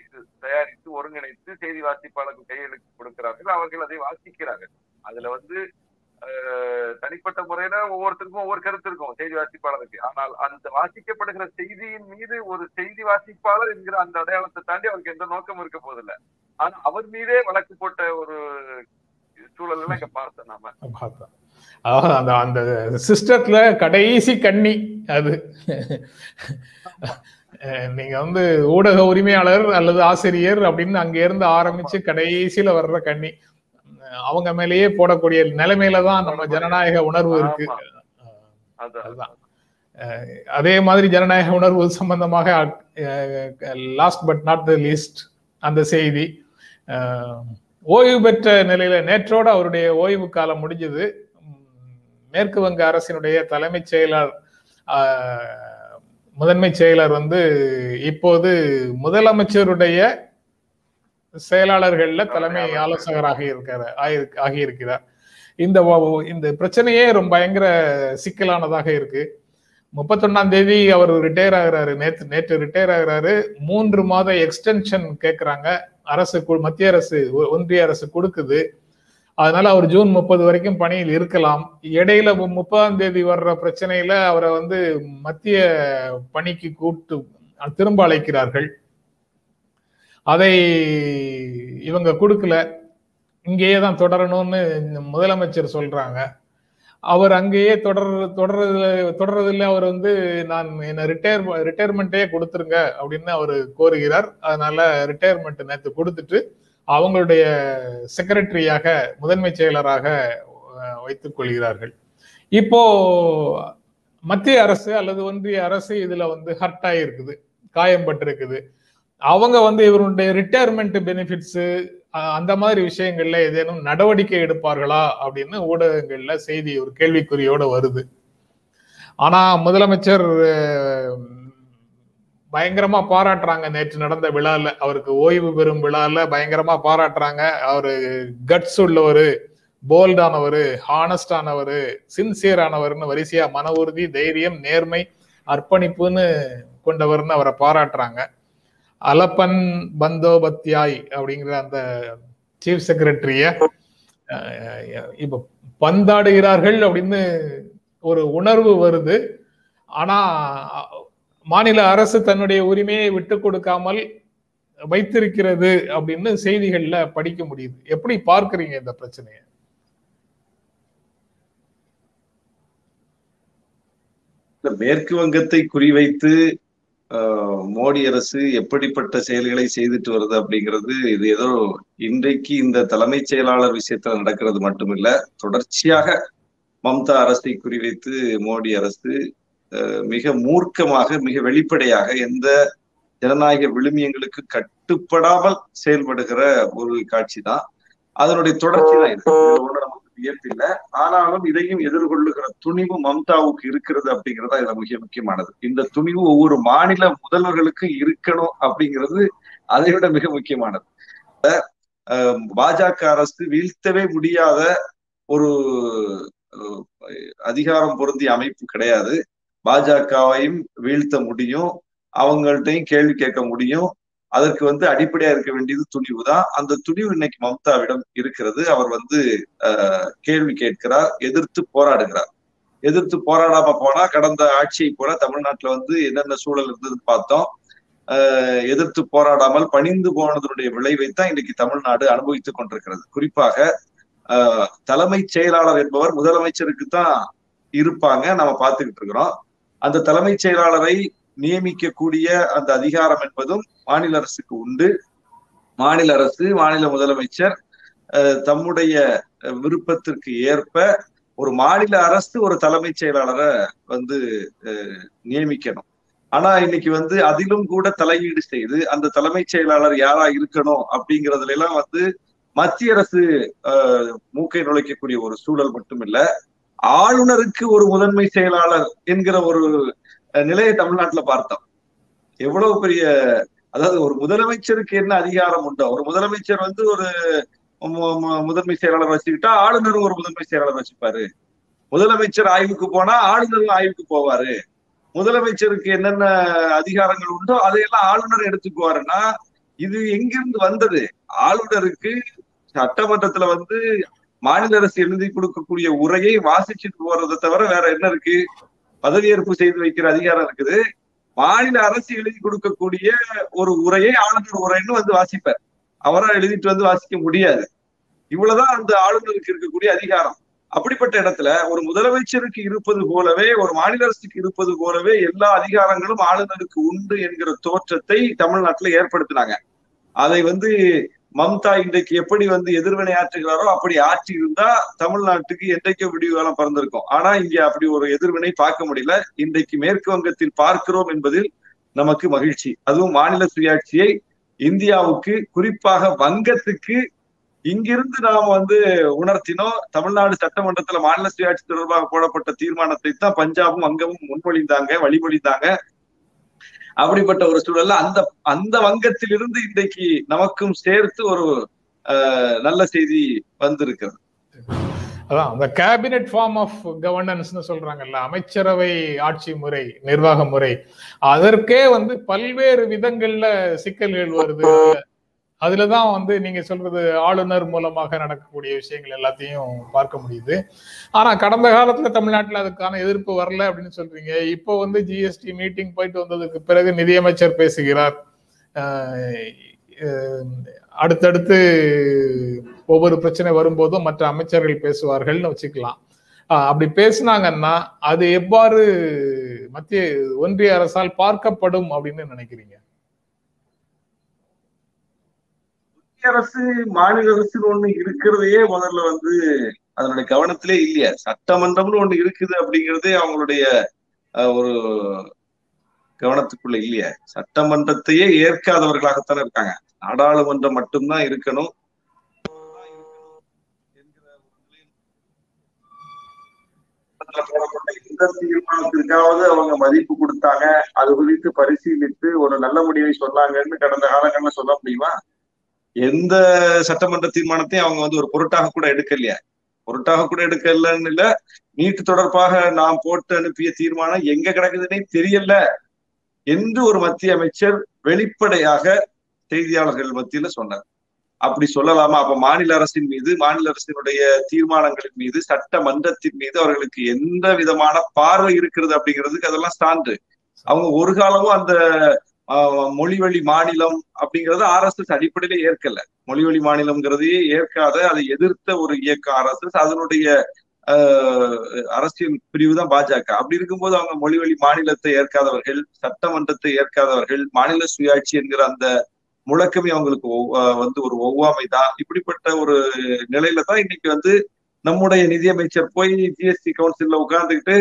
[SPEAKER 2] ஒருங்கிணைத்து செய்தி வாசிப்பாளருக்கு கையெழுத்து கொடுக்கிறார்கள் அவர்கள் அதை வாசிக்கிறார்கள் அதுல வந்து அஹ், தனிப்பட்ட முறையில ஒவ்வொருத்தருக்கும் ஒவ்வொரு கருத்து இருக்கும் செய்தி வாசிப்பாளருக்கு ஆனால் அந்த வாசிக்கப்படுகிற செய்தியின் மீது ஒரு செய்தி வாசிப்பாளர் என்கிற அந்த அடையாளத்தை தாண்டி அவருக்கு எந்த நோக்கம் இருக்க போதில்லை ஆனா அவர் மீதே வழக்கு போட்ட ஒரு சூழல் எல்லாம் இங்க பார்த்தோம் நாம
[SPEAKER 1] பார்த்தோம் அதாவது அந்த அந்த சிஸ்டத்துல கடைசி கண்ணி அது அஹ் நீங்க வந்து ஊடக உரிமையாளர் அல்லது ஆசிரியர் அப்படின்னு அங்க இருந்து ஆரம்பிச்சு கடைசியில வர்ற கண்ணி அஹ் அவங்க மேலேயே போடக்கூடிய நிலைமையில தான் நம்ம ஜனநாயக உணர்வு இருக்கு
[SPEAKER 2] ஆமா. அதான்
[SPEAKER 1] அதுதான் அதே மாதிரி ஜனநாயக உணர்வு சம்பந்தமாக last but not the least அந்த செய்தி அஹ், ஓய்வு பெற்ற நிலையில நேற்றோட அவருடைய ஓய்வு காலம் முடிஞ்சது உம், மேற்கு வங்க அரசினுடைய தலைமைச் செயலர் அஹ், முதன்மை செயலர் வந்து இப்போது முதலமைச்சருடைய செயலாளர்கள்ல தலைமை ஆலோசகராக இருக்கிற ஆயிருக்கு- ஆகியிருக்கிறார் இந்த வ- இந்த பிரச்சனையே ரொம்ப பயங்கர சிக்கலானதாக இருக்கு முப்பத்தொன்னாம் தேதி அவர் ரிட்டையர் ஆகுறாரு நேற்று நேற்று ரிட்டையர் ஆகுறாரு மூன்று மாத எக்ஸ்டென்ஷன் கேட்கறாங்க அரசு கு- மத்திய அரசு ஒ- ஒன்றிய அரசு கொடுக்குது அதனால அவர் ஜூன் முப்பது வரைக்கும் பணியில் இருக்கலாம் இடையில மு- முப்பதாம் தேதி வர்ற பிரச்சனையில அவரை வந்து மத்திய பணிக்கு கூட்டு திரும்ப அழைக்கிறார்கள் அதை இவங்க கொடுக்கல இங்கேயே தான் தொடரணும்னு முதலமைச்சர் சொல்றாங்க அவர் அங்கேயே தொடர் தொடர்றதுல தொடர்றதுல அவர் வந்து நான் என்ன ரிட்டையர் ரிட்டையர்மெண்ட்டே கொடுத்துருங்க அப்படின்னு அவர் கோருகிறார் அதனால ரிட்டையர்மெண்ட் நேற்று கொடுத்துட்டு அவங்களுடைய செக்ரட்டரியாக முதன்மை செயலராக அஹ், வைத்துக் கொள்கிறார்கள் இப்போ மத்திய அரசு அல்லது ஒன்றிய அரசு இதுல வந்து ஹர்ட் ஆகிருக்குது காயம்பட்டிருக்குது அவங்க வந்து இவருடைய ரிட்டையர்மெண்ட் பெனிஃபிட்ஸ் அந்த மாதிரி விஷயங்கள்ல ஏதேனும் நடவடிக்கை எடுப்பார்களா அப்படின்னு ஊடகங்கள்ல செய்தி ஒரு கேள்விக்குறியோட வருது ஆனா முதலமைச்சர் அஹ், பயங்கரமா பாராட்டுறாங்க நேற்று நடந்த விழால அவருக்கு ஓய்வு பெறும் விழால பயங்கரமா பாராட்டுறாங்க அவரு கட்ஸ் உள்ளவரு போல்டானவர் ஹானஸ்டானவர் சின்சியர் ஆனவர்னு வரிசையா மன உறுதி தைரியம் நேர்மை அர்ப்பணிப்புன்னு கொண்டவர்னு அவரை பாராட்டுறாங்க அலப்பன் பந்தோபத்யாய் அப்படிங்கிற அந்த சீஃப் செக்ரட்டரிய இப்ப பந்தாடுகிறார்கள் அப்படின்னு ஒரு உணர்வு வருது ஆனா மாநில அரசு தன்னுடைய உரிமையை விட்டு கொடுக்காமல் வைத்திருக்கிறது அப்படின்னு செய்திகள்ல படிக்க முடியுது எப்படி பார்க்கறீங்க இந்த பிரச்சனையை
[SPEAKER 3] இந்த மேற்கு வங்கத்தை குறிவைத்து ஆஹ், மோடி அரசு எப்படிப்பட்ட செயல்களை செய்துட்டு வருது அப்படிங்கிறது இது ஏதோ இன்றைக்கு இந்த தலைமைச் செயலாளர் விஷயத்துல நடக்கிறது மட்டுமில்ல தொடர்ச்சியாக மம்தா அரசை குறிவைத்து மோடி அரசு ஆஹ், மிக மூர்க்கமாக மிக வெளிப்படையாக எந்த ஜனநாயக விழுமியங்களுக்கு கட்டுப்படாமல் செயல்படுகிற ஒரு காட்சி தான் அதனுடைய தொடர்ச்சி தான் இது இதுல ஒண்ணும் நமக்கு வியப்பில்லை ஆனாலும் இதையும் எதிர்கொள்ளுகிற துணிவு மம்தாவுக்கு இருக்கிறது அப்படிங்கிறது இதுல மிக முக்கியமானது இந்த துணிவு ஒவ்வொரு மாநில முதல்வர்களுக்கும் இருக்கணும் அப்படிங்கிறது அதை விட மிக முக்கியமானது அஹ், பாஜக அரசு வீழ்த்தவே முடியாத ஒரு அஹ், அதிகாரம் பொருந்திய அமைப்பு கிடையாது பாஜகவையும் வீழ்த்த முடியும் அவங்கள்ட்டையும் கேள்வி கேட்க முடியும் அதற்கு வந்து அடிப்படையா இருக்க வேண்டியது துணிவு தான் அந்த துணிவு இன்னைக்கு மம்தாவிடம் இருக்கிறது அவர் வந்து அஹ், கேள்வி கேட்கிறார் எதிர்த்து போராடுகிறார் எதிர்த்து போராடாம போனா கடந்த ஆட்சியை போல தமிழ்நாட்டுல வந்து என்னென்ன சூழல் இருந்ததுன்னு பார்த்தோம் அஹ், எதிர்த்து போராடாமல் பணிந்து போனதனுடைய விளைவைத்தான் இன்னைக்கு தமிழ்நாடு அனுபவித்துக் கொண்டிருக்கிறது குறிப்பாக அஹ், தலைமைச் செயலாளர் என்பவர் முதலமைச்சருக்கு தான் இருப்பாங்க நம்ம பார்த்துக்கிட்டு இருக்கிறோம் அந்த தலைமைச் செயலாளரை நியமிக்கக்கூடிய அந்த அதிகாரம் என்பதும் மாநில அரசுக்கு உண்டு மாநில அரசு மாநில முதலமைச்சர் அஹ், தம்முடைய அஹ், விருப்பத்திற்கு ஏற்ப ஒரு மாநில அரசு ஒரு தலைமைச் செயலாளரை வந்து அஹ், நியமிக்கணும் ஆனா இன்னைக்கு வந்து அதிலும் கூட தலையீடு செய்து அந்த தலைமைச் செயலாளர் யாரா இருக்கணும் அப்படிங்கறதுல எல்லாம் வந்து மத்திய அரசு அஹ், மூக்கை நுழைக்கக்கூடிய ஒரு சூழல் மட்டுமில்ல ஆளுநருக்கு ஒரு முதன்மை செயலாளர் என்கிற ஒரு அஹ், நிலையை தமிழ்நாட்டுல பார்த்தோம் எவ்வளவு பெரிய அதாவது ஒரு முதலமைச்சருக்கு என்ன அதிகாரம் உண்டோ ஒரு முதலமைச்சர் வந்து ஒரு மு- மு- முதன்மை செயலாளர் வச்சுக்கிட்டா ஆளுநரும் ஒரு முதன்மை செயலாளர் வச்சுப்பாரு முதலமைச்சர் ஆய்வுக்கு போனா ஆளுநரும் ஆய்வுக்கு போவாரு முதலமைச்சருக்கு என்னென்ன அதிகாரங்கள் உண்டோ அதையெல்லாம் ஆளுநர் எடுத்துக்குவாருன்னா இது எங்கிருந்து வந்தது ஆளுநருக்கு சட்டமன்றத்துல வந்து மாநில அரசு எழுதி கொடுக்கக்கூடிய உரையை வாசிச்சுட்டு போறதை தவிர வேற என்ன இருக்கு பதவியேற்பு செய்து வைக்கிற அதிகாரம் இருக்குது மாநில அரசு எழுதி கொடுக்கக்கூடிய ஒரு உரையை ஆளுநர் உரைன்னு வந்து வாசிப்பார் அவரா எழுதிட்டு வந்து வாசிக்க முடியாது இவ்வளவுதான் அந்த ஆளுநருக்கு இருக்கக்கூடிய அதிகாரம் அப்படிப்பட்ட இடத்துல ஒரு முதலமைச்சருக்கு இருப்பது போலவே ஒரு மாநில அரசுக்கு இருப்பது போலவே எல்லா அதிகாரங்களும் ஆளுநருக்கு உண்டு என்கிற தோற்றத்தை தமிழ்நாட்டுல ஏற்படுத்தினாங்க அதை வந்து மம்தா இன்றைக்கு எப்படி வந்து எதிர்வினை ஆற்றுகிறாரோ அப்படி ஆற்றி இருந்தா தமிழ்நாட்டுக்கு என்றைக்கோ விடிவு காலம் பிறந்திருக்கும் ஆனா இங்க அப்படி ஒரு எதிர்வினை பார்க்க முடியல இன்றைக்கு மேற்கு வங்கத்தில் பார்க்கிறோம் என்பதில் நமக்கு மகிழ்ச்சி அதுவும் மாநில சுயாட்சியை இந்தியாவுக்கு குறிப்பாக வங்கத்துக்கு இங்கிருந்து நாம் வந்து உணர்த்தினோம் தமிழ்நாடு சட்டமன்றத்துல மாநில சுயாட்சி தொடர்பாக போடப்பட்ட தீர்மானத்தை தான் பஞ்சாபும் வங்கமும் முன்மொழிந்தாங்க வழிமொழிந்தாங்க அப்படிப்பட்ட ஒரு சூழல்ல அந்த அந்த வங்கத்திலிருந்து இன்றைக்கு நமக்கும் சேர்த்து ஒரு நல்ல செய்தி வந்திருக்கிறது
[SPEAKER 1] அதான் அந்த கேபினெட் ஃபார்ம் ஆஃப் கவர்னன்ஸ்னு சொல்றாங்கல்ல அமைச்சரவை ஆட்சி முறை நிர்வாக முறை அதற்கே வந்து பல்வேறு விதங்கள்ல சிக்கல்கள் வருது அதுலதான் வந்து நீங்க சொல்றது ஆளுநர் மூலமாக நடக்கக்கூடிய விஷயங்கள் எல்லாத்தையும் பார்க்க முடியுது ஆனா கடந்த காலத்துல தமிழ்நாட்டுல அதுக்கான எதிர்ப்பு வரல அப்படின்னு சொல்றீங்க இப்போ வந்து ஜிஎஸ்டி மீட்டிங் போயிட்டு வந்ததுக்கு பிறகு நிதியமைச்சர் பேசுகிறார் அடுத்தடுத்து ஒவ்வொரு பிரச்சனை வரும்போதும் மற்ற அமைச்சர்கள் பேசுவார்கள்னு வச்சுக்கலாம் அப்படி பேசினாங்கன்னா அது எவ்வாறு மத்திய ஒன்றிய அரசால் பார்க்கப்படும் அப்படின்னு நினைக்கிறீங்க
[SPEAKER 3] அரசு மாநில அரசுன்னு ஒண்ணு இருக்கிறதையே முதல்ல வந்து அதனுடைய கவனத்திலே இல்லையா சட்டமன்றம்னு ஒண்ணு இருக்குது அப்படிங்கிறதே அவங்களுடைய ஒரு கவனத்துக்குள்ள இல்லையா சட்டமன்றத்தையே ஏற்காதவர்களாகத்தானே இருக்காங்க நாடாளுமன்றம் மட்டும்தான் இருக்கணும் போடப்பட்ட இந்த தீர்மானத்திற்காவது அவங்க மதிப்பு கொடுத்தாங்க அது குறித்து பரிசீலித்து ஒரு நல்ல முடிவை சொன்னாங்கன்னு கடந்த காலங்கள்ல சொல்ல முடியுமா எந்த சட்டமன்ற தீர்மானத்தையும் அவங்க வந்து ஒரு பொருட்டாக கூட எடுக்கலையா பொருட்டாக கூட எடுக்கலன்னு இல்ல நீட் தொடர்பாக நாம் போட்டு அனுப்பிய தீர்மானம் எங்க கிடக்குதுன்னே தெரியல என்று ஒரு மத்திய அமைச்சர் வெளிப்படையாக செய்தியாளர்கள் மத்தியில சொன்னார் அப்படி சொல்லலாமா அப்ப மாநில அரசின் மீது மாநில அரசினுடைய தீர்மானங்களின் மீது சட்டமன்றத்தின் மீது அவர்களுக்கு எந்த விதமான பார்வை இருக்கிறது அப்படிங்கிறதுக்கு அதெல்லாம் சான்று அவங்க ஒரு காலமும் அந்த மொழிவழி மாநிலம் அப்படிங்கறத ஆர் எஸ் எஸ் அடிப்படையில ஏற்கல மொழிவழி மாநிலம்ங்கிறதையே ஏற்காத அதை எதிர்த்த ஒரு இயக்கம் ஆர் எஸ் எஸ் அதனுடைய அரசியல் பிரிவு தான் பாஜக அப்படி இருக்கும்போது அவங்க மொழிவழி மாநிலத்தை ஏற்காதவர்கள் சட்டமன்றத்தை ஏற்காதவர்கள் மாநில சுயாட்சி என்கிற அந்த முழக்கமே அவங்களுக்கு வந்து ஒரு ஒவ்வாமை தான் இப்படிப்பட்ட ஒரு நிலையில தான் இன்னைக்கு வந்து நம்முடைய நிதியமைச்சர் போய் ஜிஎஸ்டி கவுன்சில்ல உட்கார்ந்துக்கிட்டு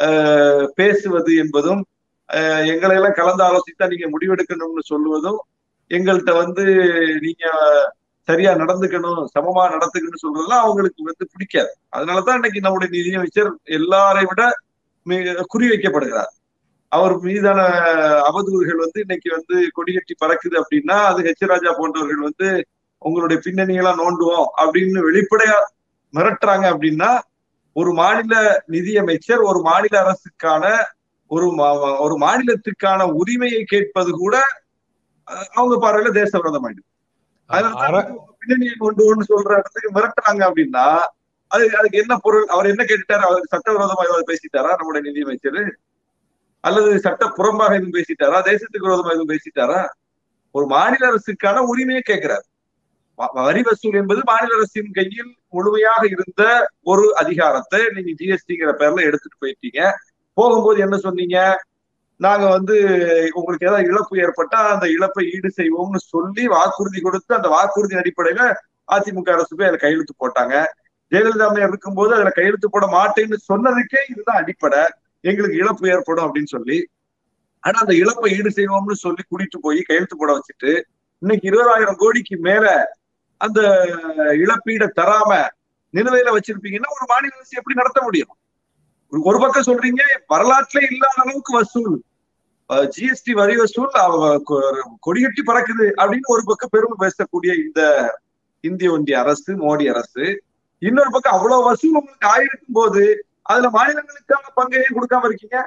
[SPEAKER 3] பேசுவது என்பதும் எங்களை எல்லாம் கலந்து ஆலோசித்தா நீங்க முடிவெடுக்கணும்னு சொல்லுவதும் எங்கள்கிட்ட வந்து நீங்க சரியா நடந்துக்கணும் சமமா நடந்துக்கணும்னு சொல்றதெல்லாம் அவங்களுக்கு வந்து பிடிக்காது அதனாலதான் இன்னைக்கு நம்முடைய நிதியமைச்சர் எல்லாரை விட குறி வைக்கப்படுகிறார் அவர் மீதான அவதூறுகள் வந்து இன்னைக்கு வந்து கொடிகட்டி பறக்குது அப்படின்னா அது ஹெச் ராஜா போன்றவர்கள் வந்து உங்களுடைய பின்னணியெல்லாம் நோண்டுவோம் அப்படின்னு வெளிப்படையா மிரட்டுறாங்க அப்படின்னா ஒரு மாநில நிதியமைச்சர் ஒரு மாநில அரசுக்கான ஒரு ஒரு மாநிலத்துக்கான உரிமையை கேட்பது கூட அவங்க பார்வையில தேச விரோதம் ஆயிடுது அதனால பின்னணியை கொண்டு ஒன்று சொல்ற இடத்துக்கு மிரட்டுறாங்க அப்படின்னா அது அதுக்கு என்ன பொருள் அவர் என்ன கேட்டுட்டாரு அவர் சட்டவிரோதமா ஏதாவது பேசிட்டாரா நம்முடைய நிதியமைச்சர் அல்லது சட்ட புறம்பாக எதுவும் பேசிட்டாரா தேசத்துக்கு விரோதமா எதுவும் பேசிட்டாரா ஒரு மாநில அரசுக்கான உரிமையை கேட்கிறார் வரி வசூல் என்பது மாநில அரசின் கையில் முழுமையாக இருந்த ஒரு அதிகாரத்தை நீங்க ஜிஎஸ்டிங்கிற பேர்ல எடுத்துட்டு போயிட்டீங்க போகும்போது என்ன சொன்னீங்க நாங்க வந்து உங்களுக்கு ஏதாவது இழப்பு ஏற்பட்டா அந்த இழப்பை ஈடு செய்வோம்னு சொல்லி வாக்குறுதி கொடுத்து அந்த வாக்குறுதி அடிப்படையில அதிமுக அரசு போய் அதுல கையெழுத்து போட்டாங்க ஜெயலலிதா அம்மையார் இருக்கும்போது அதுல கையெழுத்து போட மாட்டேன்னு சொன்னதுக்கே இதுதான் அடிப்படை எங்களுக்கு இழப்பு ஏற்படும் அப்படின்னு சொல்லி ஆனா அந்த இழப்பை ஈடு செய்வோம்னு சொல்லி கூட்டிட்டு போய் கையெழுத்து போட வச்சுட்டு இன்னைக்கு இருபதாயிரம் கோடிக்கு மேல அந்த இழப்பீடை தராம நிலுவையில வச்சிருப்பீங்கன்னா ஒரு மாநில அரசு எப்படி நடத்த முடியும் ஒரு பக்கம் சொல்றீங்க வரலாற்றிலே இல்லாத அளவுக்கு வசூல் ஜிஎஸ்டி வரி வசூல் கொடிகட்டி பறக்குது அப்படின்னு ஒரு பக்கம் பெருமை பேசக்கூடிய இந்த இந்திய ஒன்றிய அரசு மோடி அரசு இன்னொரு பக்கம் அவ்வளவு வசூல் உங்களுக்கு ஆயிருக்கும் போது அதுல மாநிலங்களுக்கான பங்கையும் கொடுக்காம இருக்கீங்க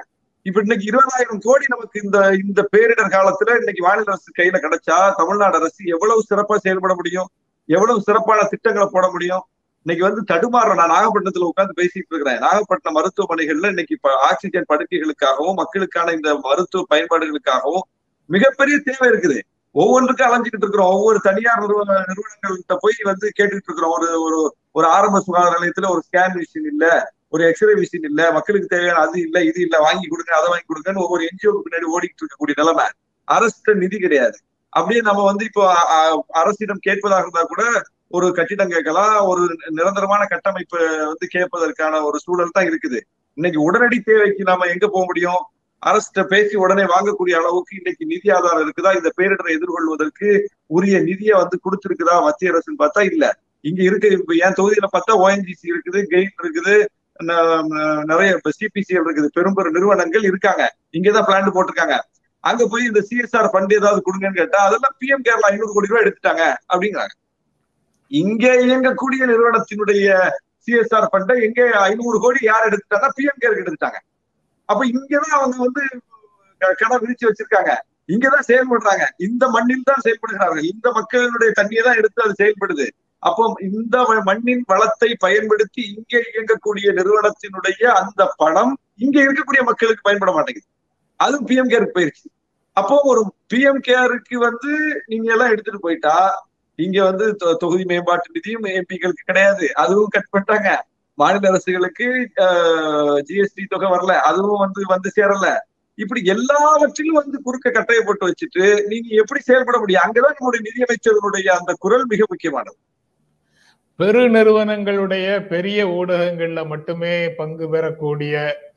[SPEAKER 3] இப்ப இன்னைக்கு இருபதாயிரம் கோடி நமக்கு இந்த இந்த பேரிடர் காலத்துல இன்னைக்கு மாநில அரசு கையில கிடைச்சா தமிழ்நாடு அரசு எவ்வளவு சிறப்பா செயல்பட முடியும் எவ்வளவு சிறப்பான திட்டங்களை போட முடியும் இன்னைக்கு வந்து தடுமாறுற நான் நாகப்பட்டினத்துல உட்கார்ந்து பேசிட்டு இருக்கிறேன் நாகப்பட்டினம் மருத்துவமனைகள்ல இன்னைக்கு இப்ப ஆக்சிஜன் படுக்கைகளுக்காகவும் மக்களுக்கான இந்த மருத்துவ பயன்பாடுகளுக்காகவும் மிகப்பெரிய தேவை இருக்குது ஒவ்வொன்றுக்கும் அலைஞ்சுக்கிட்டு இருக்கிறோம் ஒவ்வொரு தனியார் நிறுவன நிறுவனங்கள்கிட்ட போய் வந்து கேட்டுக்கிட்டு இருக்கிறோம் ஒரு ஒரு ஒரு ஆரம்ப சுகாதார நிலையத்துல ஒரு ஸ்கேன் மிஷின் இல்ல ஒரு எக்ஸ்ரே மிஷின் இல்ல மக்களுக்கு தேவையான அது இல்ல இது இல்ல வாங்கி கொடுங்க அதை வாங்கி கொடுங்கன்னு ஒவ்வொரு என்ஜிஓக்கு பின்னாடி ஓடிட்டு இருக்கக்கூடிய நிலைமை அரசு நிதி கிடையாது அப்படியே நம்ம வந்து இப்போ அரசிடம் கேட்பதாக இருந்தா கூட ஒரு கட்டிடம் கேட்கலாம் ஒரு நிரந்தரமான கட்டமைப்பு வந்து கேட்பதற்கான ஒரு சூழல் தான் இருக்குது இன்னைக்கு உடனடி தேவைக்கு நாம எங்க போக முடியும் அரசிட்ட பேசி உடனே வாங்கக்கூடிய அளவுக்கு இன்னைக்கு நிதி ஆதாரம் இருக்குதா இந்த பேரிடரை எதிர்கொள்வதற்கு உரிய நிதியை வந்து கொடுத்திருக்குதா மத்திய அரசுன்னு பார்த்தா இல்ல இங்க இருக்கு இப்ப என் தொகுதியில பார்த்தா ஓஎன்ஜிசி இருக்குது கெயின் இருக்குது நிறைய சிபிசிஎல் இருக்குது பெரும் பெரும் நிறுவனங்கள் இருக்காங்க இங்கதான் பிளான் போட்டிருக்காங்க அங்க போய் இந்த சிஎஸ்ஆர் ஃபண்ட் ஏதாவது கொடுங்கன்னு கேட்டா அதெல்லாம் பிஎம் கேரளா ஐநூறு கோடி ரூபாய் எடுத்துட்டாங்க அப்படிங்கிறாங்க இங்க இயங்கக்கூடிய நிறுவனத்தினுடைய சிஎஸ்ஆர் ஃபண்டை எங்க ஐநூறு கோடி யார் எடுத்துட்டாங்க பிஎம் கேருக்கு எடுத்துட்டாங்க அப்ப இங்கதான் அவங்க வந்து கடை விரிச்சு வச்சிருக்காங்க இங்கதான் செயல்படுறாங்க இந்த மண்ணில் தான் செயல்படுகிறார்கள் இந்த மக்களுடைய தண்ணியை தான் எடுத்து அது செயல்படுது அப்போ இந்த மண்ணின் வளத்தை பயன்படுத்தி இங்கே இயங்கக்கூடிய நிறுவனத்தினுடைய அந்த பணம் இங்க இருக்கக்கூடிய மக்களுக்கு பயன்பட மாட்டேங்குது அதுவும் பிஎம் கேருக்கு போயிருச்சு அப்போ ஒரு பிஎம் கேருக்கு வந்து நீங்க எல்லாம் எடுத்துட்டு போயிட்டா இங்க வந்து தொகுதி மேம்பாட்டு நிதியும் எம்பிக்களுக்கு கிடையாது அதுவும் கட் பண்ணிட்டாங்க மாநில அரசுகளுக்கு ஜிஎஸ்டி தொகை வரல அதுவும் வந்து வந்து சேரல இப்படி எல்லாவற்றிலும் வந்து குறுக்க கட்டையை போட்டு வச்சுட்டு நீங்க எப்படி செயல்பட முடியும் அங்கதான் நம்முடைய நிதியமைச்சர்களுடைய அந்த குரல் மிக முக்கியமானது
[SPEAKER 1] பெரு நிறுவனங்களுடைய பெரிய ஊடகங்கள்ல மட்டுமே பங்கு பெறக்கூடிய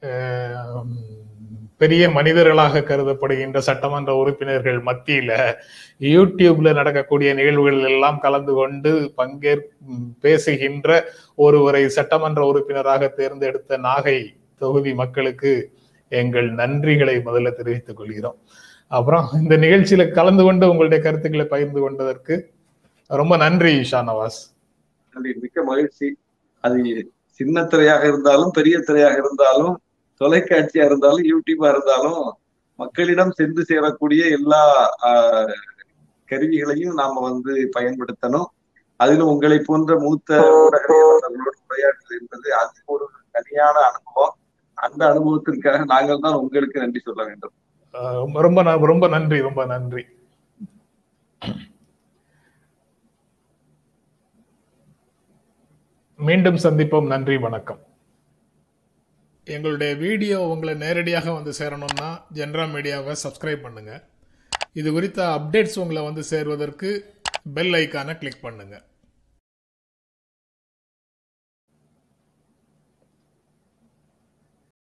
[SPEAKER 1] பெரிய மனிதர்களாக கருதப்படுகின்ற சட்டமன்ற உறுப்பினர்கள் மத்தியில யூடியூப்ல நடக்கக்கூடிய நிகழ்வுகள் எல்லாம் கலந்து கொண்டு பங்கேற் பேசுகின்ற ஒருவரை சட்டமன்ற உறுப்பினராக தேர்ந்தெடுத்த நாகை தொகுதி மக்களுக்கு எங்கள் நன்றிகளை முதல்ல தெரிவித்துக் கொள்கிறோம் அப்புறம் இந்த நிகழ்ச்சியில கலந்து கொண்டு உங்களுடைய கருத்துக்களை பகிர்ந்து கொண்டதற்கு ரொம்ப நன்றி ஷானவாஸ்
[SPEAKER 3] நன்றி மிக்க மகிழ்ச்சி அது சின்ன திரையாக இருந்தாலும் பெரிய திரையாக இருந்தாலும் தொலைக்காட்சியா இருந்தாலும் யூடியூபா இருந்தாலும் மக்களிடம் சென்று சேரக்கூடிய எல்லா கருவிகளையும் நாம வந்து பயன்படுத்தணும் அதிலும் உங்களை போன்ற மூத்த ஊடகங்களோடு உரையாடுவது என்பது அது ஒரு தனியான அனுபவம் அந்த அனுபவத்திற்காக நாங்கள் தான் உங்களுக்கு நன்றி சொல்ல வேண்டும்
[SPEAKER 1] ரொம்ப ரொம்ப நன்றி ரொம்ப நன்றி மீண்டும் சந்திப்போம் நன்றி வணக்கம் எங்களுடைய வீடியோ உங்களை நேரடியாக வந்து சேரணும்னா ஜென்ரா மீடியாவை சப்ஸ்கிரைப் பண்ணுங்க இது குறித்த அப்டேட்ஸ் உங்களை வந்து சேர்வதற்கு பெல் ஐக்கானை கிளிக் பண்ணுங்கள்